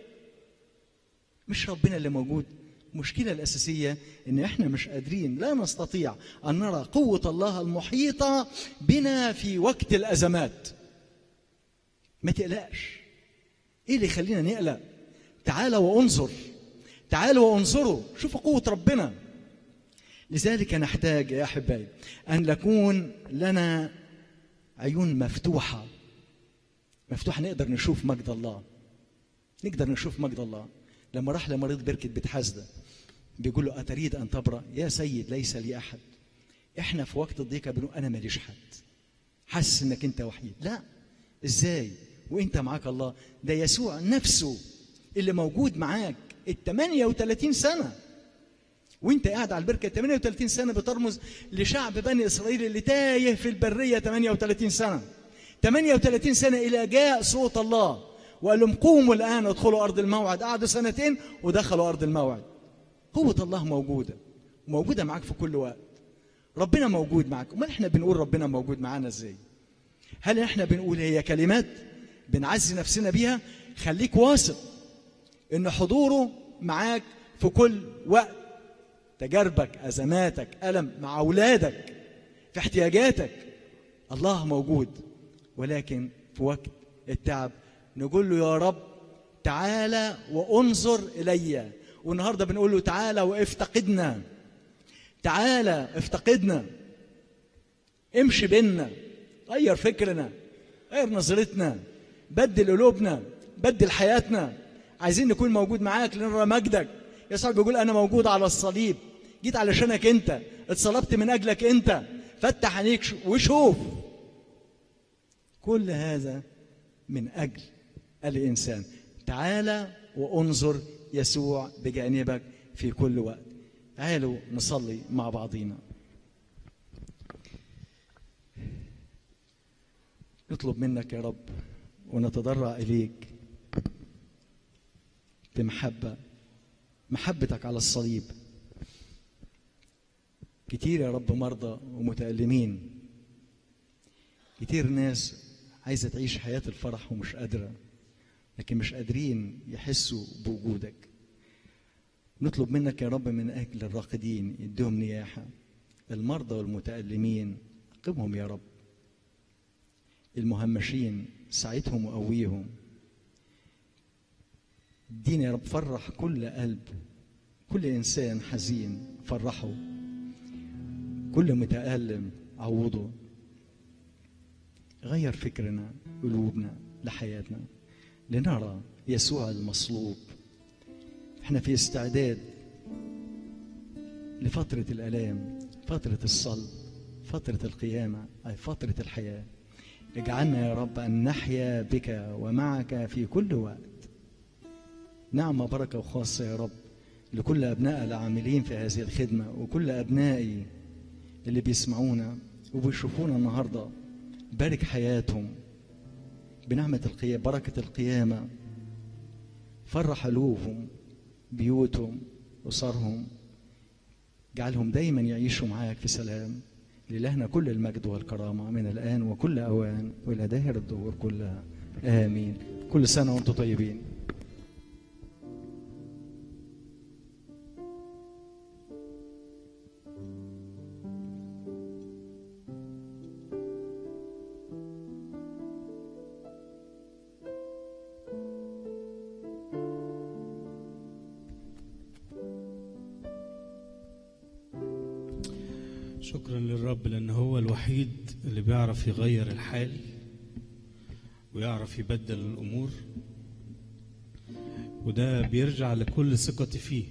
E: مش ربنا اللي موجود المشكلة الأساسية إن إحنا مش قادرين لا نستطيع أن نرى قوة الله المحيطة بنا في وقت الأزمات ما تقلقش إيه اللي يخلينا نقلق تعال وانظر تعالوا وانظروا شوفوا قوة ربنا لذلك نحتاج يا أحبائي أن نكون لنا عيون مفتوحة مفتوحة نقدر نشوف مجد الله نقدر نشوف مجد الله لما راح لمريض بركة بيت حسدة بيقول له أتريد أن تبرأ يا سيد ليس لي أحد إحنا في وقت الضيقة بنقول أنا ماليش حد حاسس إنك أنت وحيد لا إزاي وأنت معاك الله ده يسوع نفسه اللي موجود معاك ال 38 سنة وانت قاعد على البركه 38 سنه بترمز لشعب بني اسرائيل اللي تايه في البريه 38 سنه 38 سنه الى جاء صوت الله وقال لهم قوموا الان ادخلوا ارض الموعد قعدوا سنتين ودخلوا ارض الموعد قوه الله موجوده موجوده معاك في كل وقت ربنا موجود معاك امال احنا بنقول ربنا موجود معانا ازاي هل احنا بنقول هي كلمات بنعزي نفسنا بيها خليك واثق ان حضوره معاك في كل وقت تجاربك ازماتك الم مع اولادك في احتياجاتك الله موجود ولكن في وقت التعب نقول له يا رب تعالى وانظر الي والنهارده بنقول له تعالى وافتقدنا تعالى افتقدنا امشي بينا غير فكرنا غير نظرتنا بدل قلوبنا بدل حياتنا عايزين نكون موجود معاك لنرى مجدك يسوع بيقول انا موجود على الصليب جيت علشانك انت اتصلبت من اجلك انت فتح عينيك ش- وشوف كل هذا من اجل الانسان تعالى وانظر يسوع بجانبك في كل وقت تعالوا نصلي مع بعضينا نطلب منك يا رب ونتضرع اليك بمحبه محبتك على الصليب كتير يا رب مرضى ومتألمين كتير ناس عايزة تعيش حياة الفرح ومش قادرة لكن مش قادرين يحسوا بوجودك نطلب منك يا رب من أجل الراقدين يديهم نياحة المرضى والمتألمين قمهم يا رب المهمشين ساعدهم وقويهم ادينا يا رب فرح كل قلب كل انسان حزين فرحه كل متألم عوضه غير فكرنا قلوبنا لحياتنا لنرى يسوع المصلوب احنا في استعداد لفترة الآلام فترة الصلب فترة القيامة أي فترة الحياة اجعلنا يا رب أن نحيا بك ومعك في كل وقت نعمة بركة وخاصة يا رب لكل أبناء العاملين في هذه الخدمة وكل أبنائي اللي بيسمعونا وبيشوفونا النهاردة بارك حياتهم بنعمة القيامة بركة القيامة فرح قلوبهم بيوتهم أسرهم جعلهم دايما يعيشوا معاك في سلام لإلهنا كل المجد والكرامة من الآن وكل أوان وإلى داهر الدهور كلها آمين كل سنة وأنتم طيبين
D: شكرا للرب لأن هو الوحيد اللي بيعرف يغير الحال ويعرف يبدل الأمور وده بيرجع لكل ثقتي فيه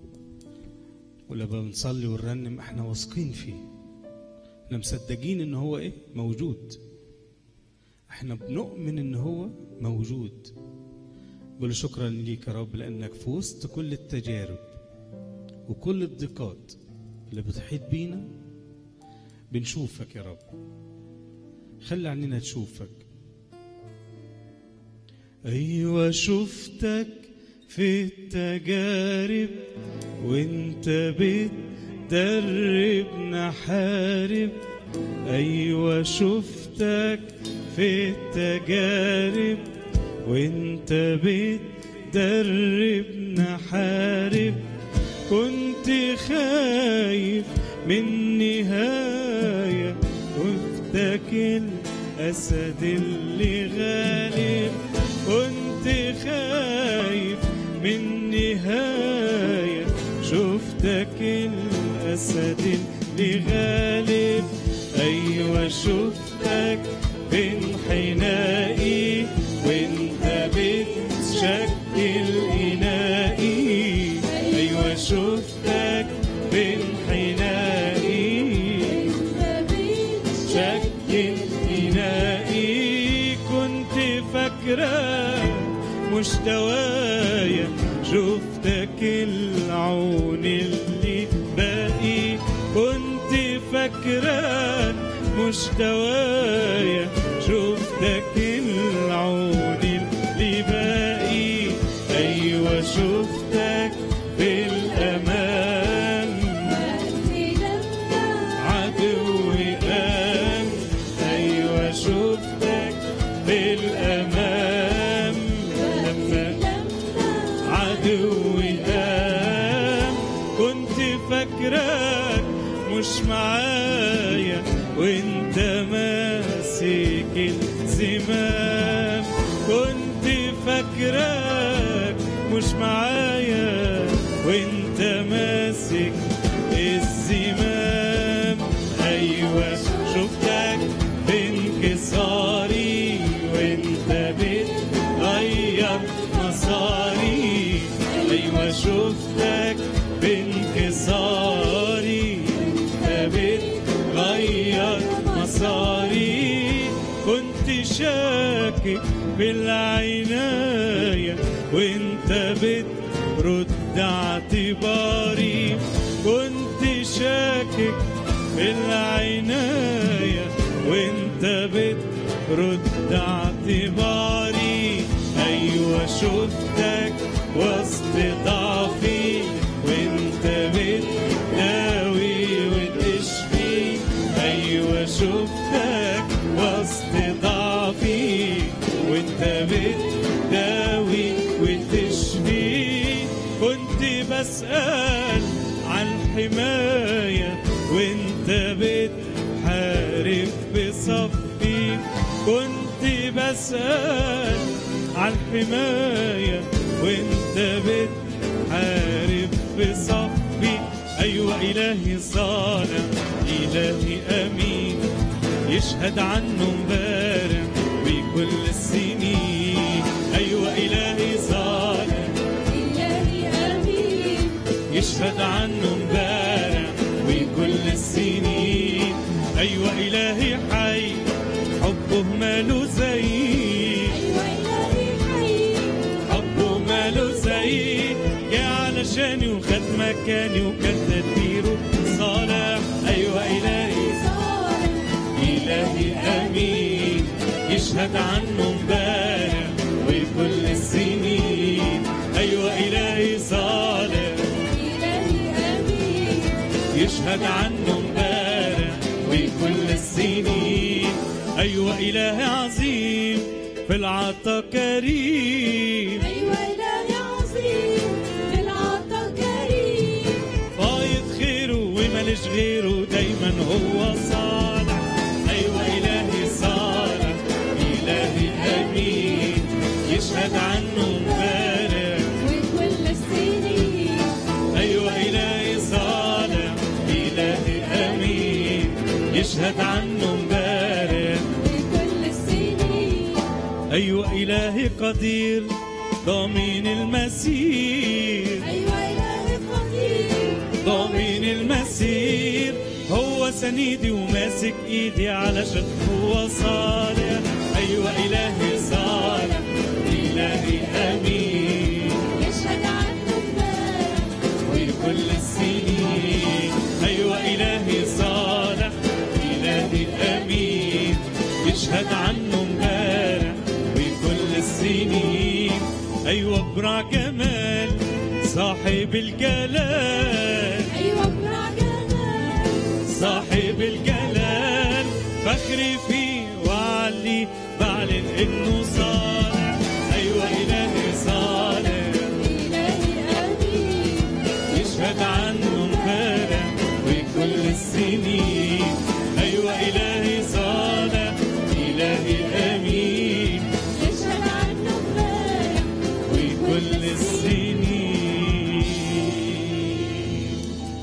D: ولما بنصلي ونرنم احنا واثقين فيه احنا مصدقين ان هو ايه موجود احنا بنؤمن ان هو موجود بقول شكرا ليك يا رب لانك في وسط كل التجارب وكل الضيقات اللي بتحيط بينا بنشوفك يا رب خلي عننا تشوفك ايوه شفتك في التجارب وانت بتدربنا حارب ايوه شفتك في التجارب وانت بتدربنا حارب كنت خايف من نهاية وفتك الأسد اللي غالب كنت خايف من نهاية شفتك الأسد اللي غالب أيوة شفتك بين حنائي وانت بتشكل إنائي أيوة شفتك بين حنائي شكل إنائي كنت فاكرة مش دوايا شفتك العون اللي باقي كنت فاكرة مش دوايا شفتك العون اللي باقي أيوة شفتك في الأمان عدوي قام أيوة شفتك بالأمام لما عدوي قام كنت فاكراك مش معايا وانت ماسك الزمام كنت فاكراك مش معايا وانت ماسك الزمام ايوه شفتك بانكساري وانت بتغير مساري
C: غير مساري كنت شاكك في العناية وانت بترد اعتباري كنت شاكك في العناية وانت بترد اعتباري ايوه شفتك وسط ضعفي وانت بتداوي وتشفي ايوه شفتك وسط ضعفي وانت بتداوي وتشفي كنت بسأل عن حماية وانت بتحارب بصفي كنت بسأل عن حماية وانت بتحارب بصفي أيوة إلهي صالح إلهي أمين يشهد عنه امبارح بكل السنين أيوة إلهي صالح
F: إلهي أمين
C: يشهد عنه امبارح وكل السنين ايوه الهي حي حبه ماله زي
F: أيوة إلهي حي
C: حبه ماله زي جه علشاني وخد مكاني وكان تدبيره صالح ايوه الهي
F: صالح
C: إلهي أمين يشهد عنه امبارح وكل السنين أيوة إلهي صالح
F: إلهي أمين
C: يشهد عنه امبارح وكل السنين أيوة إله عظيم في العطا كريم
F: أيوة إلهي عظيم في العطا كريم
C: فايض خيره ومالش غيره دايما هو صالح أيوة إلهي صالح إلهي أمين يشهد عنه امبارح
F: وكل السنين
C: أيوة إلهي صالح إلهي أمين يشهد عنه امبارح
F: وكل السنين
C: أيوة إلهي قدير ضامن المسير
F: أيوة إلهي قدير
C: ضامن المسير هو سنيدي وماسك ايدي علشان هو صالح ايوه الهي صالح الهي امين
F: يشهد عنه امبارح
C: وكل السنين ايوه الهي صالح الهي امين يشهد عنه امبارح وكل السنين ايوه برع جمال صاحب الجلال
F: أيوة برع جمال
C: صاحب الجلال فخري فيه وعلي بعلن انه صالح ايوه الهي صالح
F: إلهي أمين
C: يشهد عنه امبارح وكل السنين ايوه الهي صالح الهي امين
F: يشهد عنه امبارح
C: وكل السنين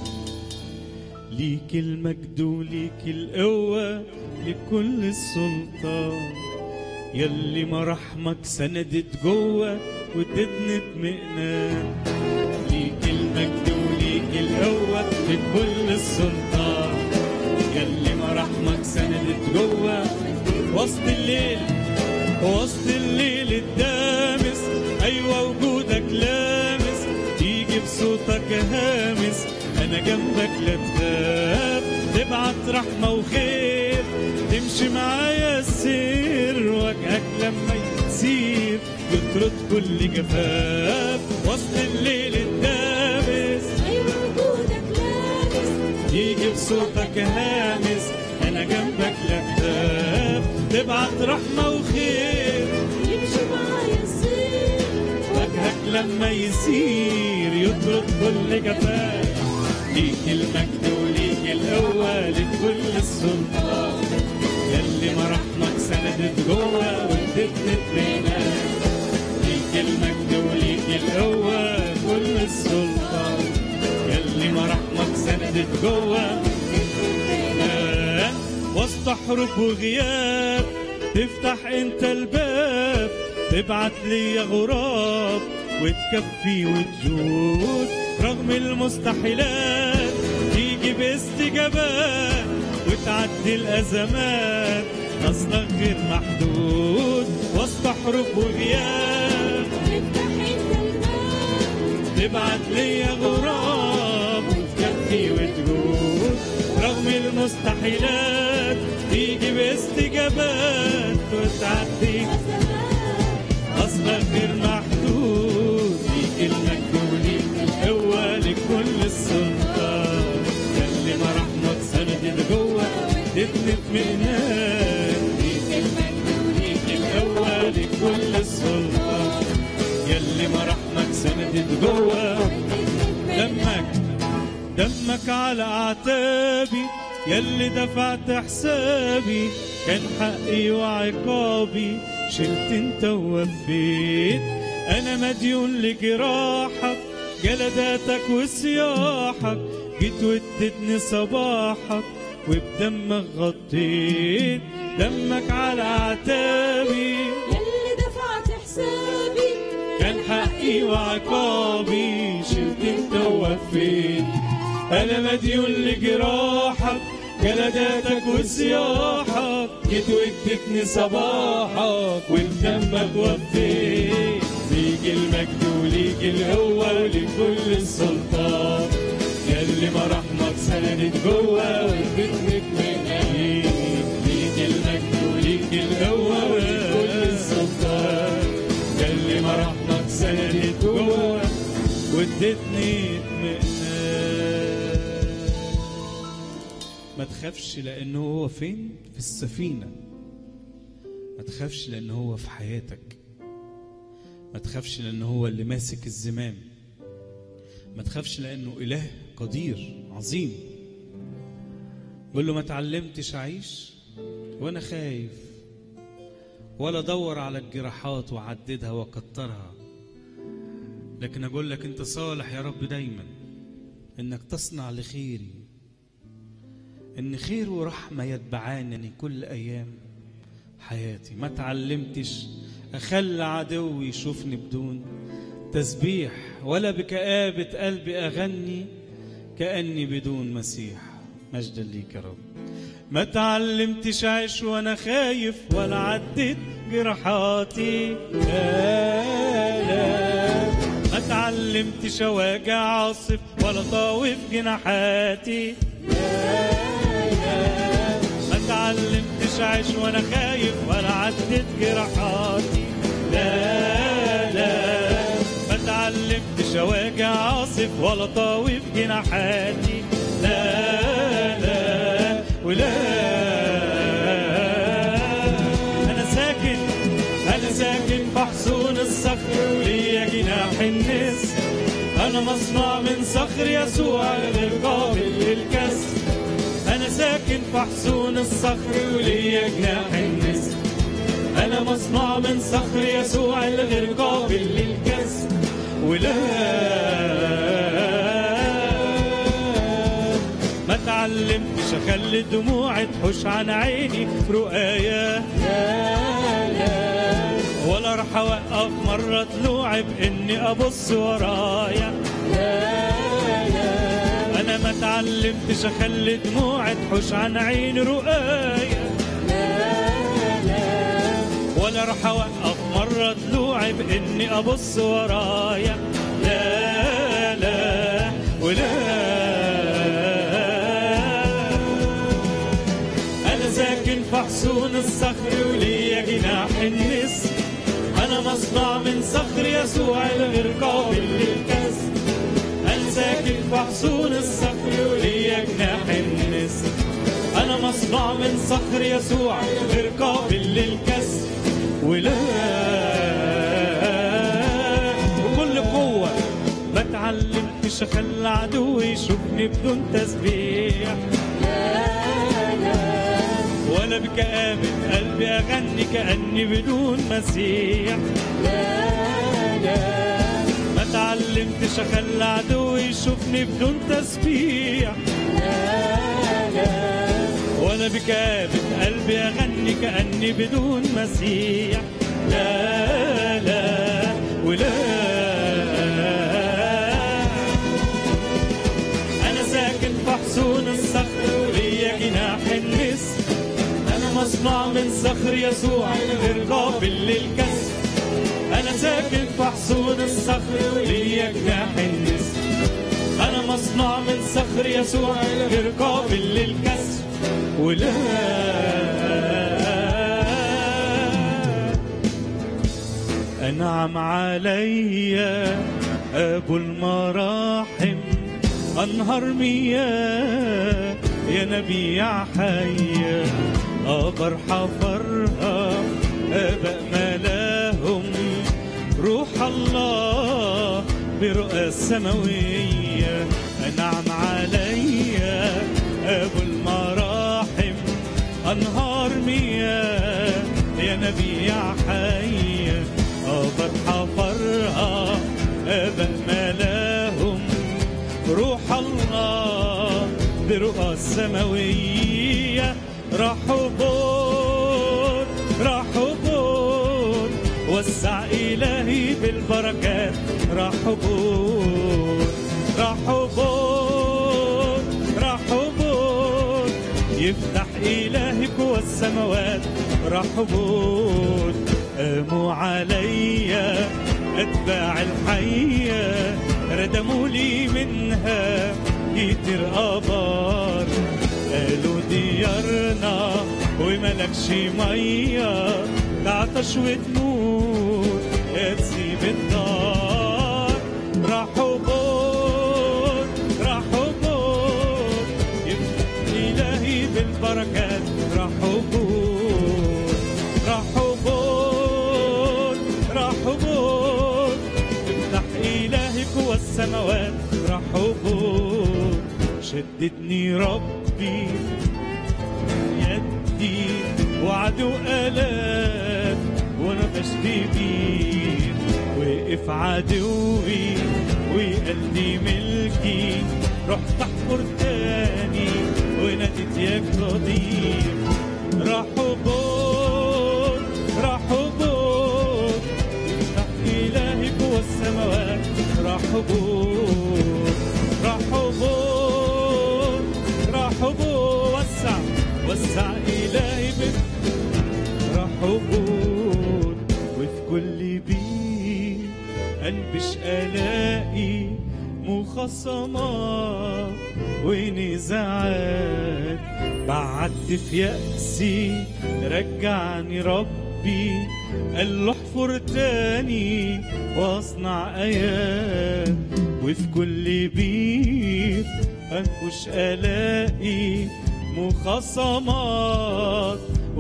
C: ليك المجد وليك القوة لكل السلطان يلي مراحمك سندت جوه وادتني اطمئنان ليك المجد وليك القوة لكل السلطان يلي مراحمك سندت جوه وسط الليل وسط الليل الدامس ايوه وجودك لامس تيجي بصوتك هامس انا جنبك لا تخاف تبعت رحمه وخير تمشي معايا السير وجهك لما يسير يطرد كل جفاف وسط الليل الدامس
F: أيوة وجودك لامس
C: يجي بصوتك هامس انا جنبك لا تخاف تبعت رحمه وخير
F: يمشي معايا السير
C: وجهك لما يسير يطرد كل جفاف ليك المجد وليك القوة لكل السلطان يلي مراحمك سندت جوه وادتني اطمئنان ليك المجد وليك القوة كل السلطان يلي مراحمك سندت جوه الآن وسط حروب وغياب تفتح انت الباب تبعت لي غراب وتكفي وتجود رغم المستحيلات تيجي باستجابات وتعدي الأزمات قصدك غير محدود وسط حروب وغياب
F: تفتح انت الباب
C: تبعت ليا غراب وتكفي وتجود رغم المستحيلات تيجي باستجابات وتعدي أصلك غير محدود ليك المجد وليك القوة لكل السلطان ياللي مراحمك سندت جوه ادتني اطمئنان ليك المجد وليك القوة لكل السلطان ياللي مراحمك سندت جوه دمك دمك على اعتابي ياللي دفعت حسابي كان حقي وعقابي شلت انت ووفيت انا مديون لجراحك جلداتك وصياحك جيت واديتني صباحك وبدمك غطيت دمك على اعتابي
F: يلي دفعت حسابي
C: كان حقي وعقابي شلت انت ووفيت انا مديون لجراحك جلداتك وصياحك جيت واديتني صباحك وبدمك وفيت ليك المجد وليك القوة ولكل السلطان ياللي مراحمك سندت جوه واديتني اطمئنان ليك المجد وليك القوة ولكل السلطان ياللي مراحمك سندت جوه واديتني اطمئنان ما تخافش لانه هو فين في السفينه ما تخافش لانه هو في حياتك ما تخافش لانه هو اللي ماسك الزمام ما تخافش لانه اله قدير عظيم قول له ما تعلمتش اعيش وانا خايف ولا ادور على الجراحات واعددها واكترها لكن اقول لك انت صالح يا رب دايما انك تصنع لخيري ان خير ورحمه يتبعانني كل ايام حياتي ما تعلمتش اخلي عدوي يشوفني بدون تسبيح ولا بكآبة قلبي اغني كاني بدون مسيح مجدا ليك يا رب ما تعلمتش اعيش وانا خايف ولا عديت جراحاتي لا لا ما تعلمتش اواجع عاصف ولا طاوف جناحاتي لا لا ما تعلمتش اعيش وانا خايف ولا عديت جراحاتي لا لا ما تعلمتش اواجع عاصف ولا طاوف جناحاتي لا لا ولا انا ساكن انا ساكن في حصون الصخر وليا جناح النسر انا مصنوع من صخر يسوع غير قابل للكسر انا ساكن في حصون الصخر وليا جناح النسر انا مصنوع من صخر يسوع الغير قابل للكسر ولا ما تعلمتش اخلي الدموع تحوش عن عيني في رؤايا ولا راح اوقف مره طلوعي باني ابص ورايا انا ما تعلمتش اخلي دموعي تحوش عن عيني رؤايا ولا راح اوقف مره طلوعي باني ابص ورايا لا لا ولا انا ساكن في حصون الصخر وليا جناح النسر انا مصنع من صخر يسوع الغير قابل للكسر انا ساكن في حصون الصخر وليا جناح النسر انا مصنع من صخر يسوع غير قابل للكسر ولا بكل قوة ما تعلمتش اخلي عدوي يشوفني بدون تسبيح ولا بكآبة قلبي أغني كأني بدون مسيح ما تعلمتش أخلي عدوي يشوفني بدون تسبيح ولا بكآبة قلبي أغني كأني بدون مسيح لا لا ولا أنا ساكن في حصون الصخر وليا جناح النسر مصنوع من صخر يسوع غير قابل للكسر أنا ساكن في حصون الصخر ليا جناح النسر أنا مصنوع من صخر يسوع غير قابل للكسر ولا أنعم علي أبو المراحم أنهر مياه يا نبي حي أبر حفرها أبأ ملاهم روح الله برؤى السماوية أنعم علي أبو المراحم أنهار مياه يا نبي حي أبر حفرها أبأ ملاهم روح الله برؤى السماوية رحبون رحبون وسع إلهي بالبركات رحبون رحبون رحبون يفتح إلهك والسماوات رحبون قاموا علي أتباع الحية ردموا لي منها كتير آبار قالوا ديارنا وملكش مية تعطش وتموت يا تسيب الدار رحبون رحبون يفتح إلهي بالبركات رحبون رحبون رحبون افتح إلهك والسماوات رحبون شددني ربي يدي وعدو آلات وانا بشتي بيه وقف عدوي وقلبي ملكي رحت احفر تاني وناديت يا قدير رحبون رحبون افتح إلهك والسماوات رحبون رحبون رحبون وسع وسع إلهي بك رحبون وفي كل بيت أنبش ألاقي مخاصمات ونزاعات بعدت في يأسي رجعني ربي قال له احفر تاني واصنع آيات وفي كل بيت أنكش ألاقي مخاصمات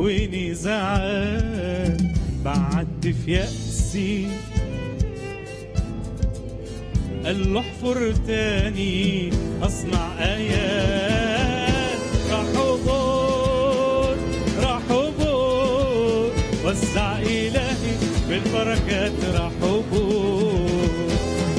C: ونزاعات بعدت في يأسي قال له احفر تاني اصنع ايات رحبون رحبون وسع الهي بالبركات رحبون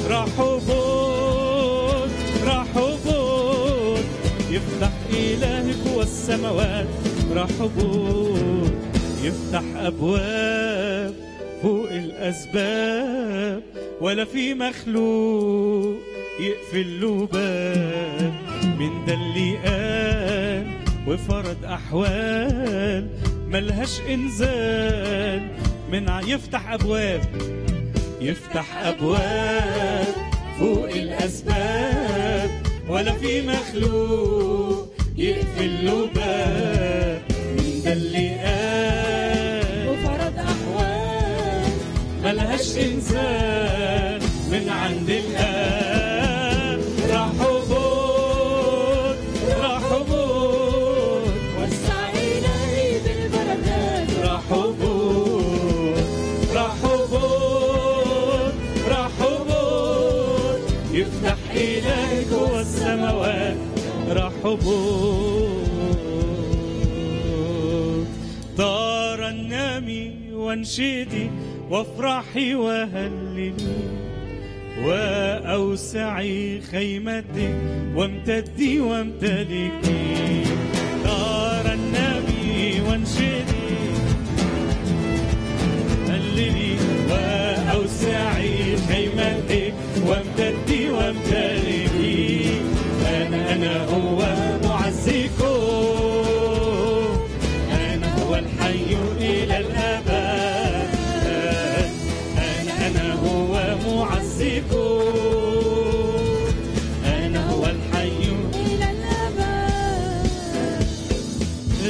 C: رحبون رحبون يفتح الهك والسماوات رحبون يفتح ابواب فوق الاسباب ولا في مخلوق يقفل له باب من ده اللي قال وفرض احوال ملهاش انزال من ع- يفتح ابواب يفتح ابواب فوق الاسباب ولا في مخلوق يقفل له باب من ده اللي قال
F: وفرض أحوال
C: ملهاش انسان من عند الاب رحبون رحبون
F: وسع إلهي بالبركات
C: رحبون رحبون رحبون يفتح إلهك والسماوات رحبون ترنمي وانشدي وافرحي وهللي وأوسعي خيمتك وامتدي وامتلكي ترنمي وانشدي هللي وأوسعي خيمتك وامتدي وامتلكي أنا أنا هو معزكم أنا هو الحي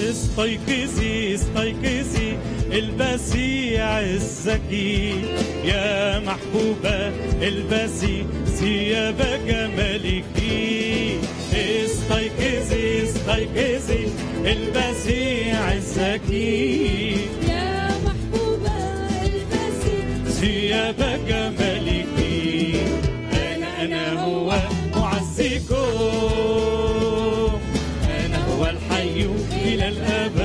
C: استيقظي استيقظي البسي عزك يا محبوبة البسي ثياب جمالك استيقظي استيقظي البسي عزك
F: يا محبوبة البسي
C: ثياب جمالك أنا أنا هو معزكم أنا هو الحي إلى الأبد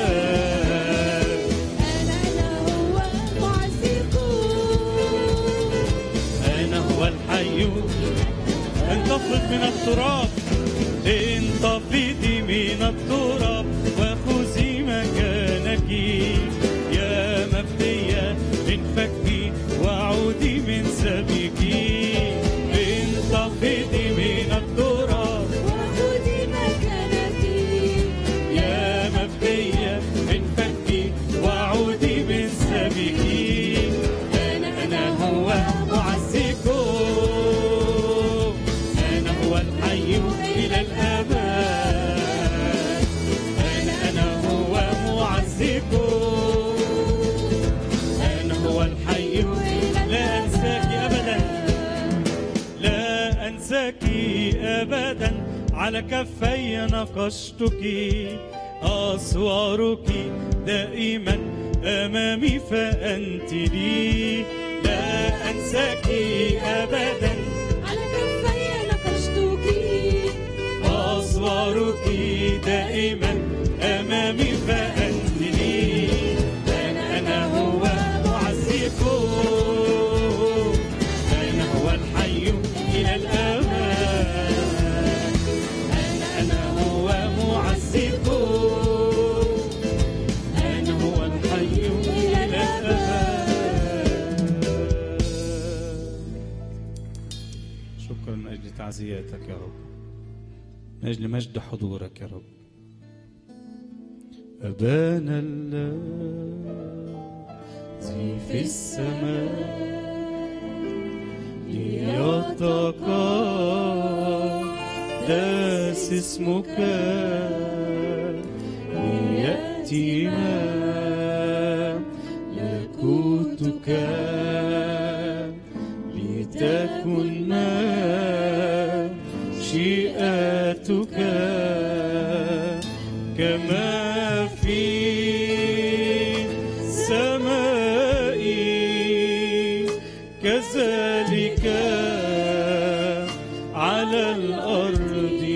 F: أنا أنا هو معزكم
C: أنا هو الحي انتفض من التراب انتفضي من التراب وخذي مكانك يا مبدية من فكي وعودي من سبيكي انتفضي من التراب
F: وخذي مكانك
C: يا مبدية من فكي وعودي من سبيكي أنا أنا هو معزكم أنا هو الحي إلى الأبد أنا أنا هو معزكم أنا هو الحي لا أنساك أبدا لا أنساك أبدا على كفي نقشتك أسوارك دائما أمامي فأنت لي لا أنساك أبدا
F: على كفي نقشتك
C: أسوارك دائما أمامي فأنت لي أنا أنا هو معزكم أنا هو الحي إلى الأبد أنا أنا هو معزكم أنا هو الحي إلى الأبد
B: شكرا من أجل تعزياتك يا رب من أجل مجد حضورك يا رب أبانا الذي في السماء ليتقدس اسمك ليأتينا ملكوتك لتكن شيئتك كما في السماء كذلك على الأرض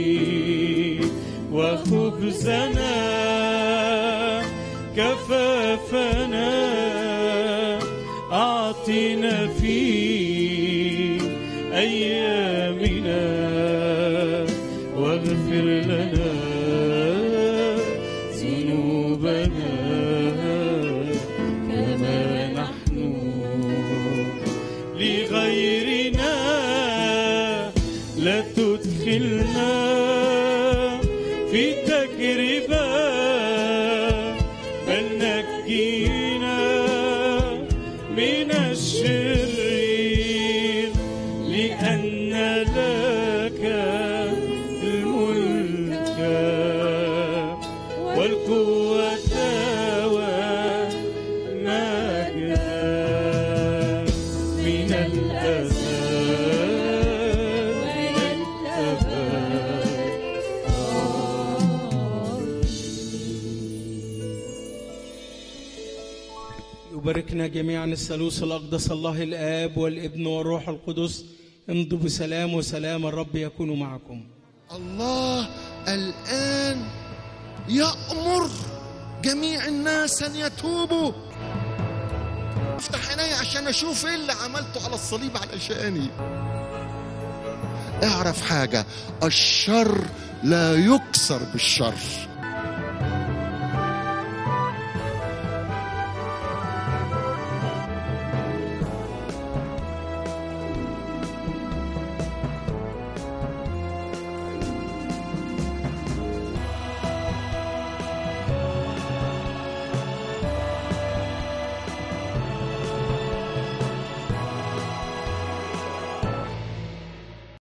B: وخبزنا كفافنا أعطنا في أيامنا واغفر لنا ذنوبنا كما نحن لغيرنا لا تدخلنا في تجربة بل نجينا من الشرير لأن لك الملك والقوة والمجد من الأزل وإلى الأبد
G: يباركنا جميعا الثالوث الأقدس الله الآب والابن والروح القدس امضوا بسلام وسلام الرب يكون معكم
A: الله الآن يأمر جميع الناس أن يتوبوا افتح عيني عشان أشوف إيه اللي عملته على الصليب علشاني اعرف حاجة الشر لا يكسر بالشر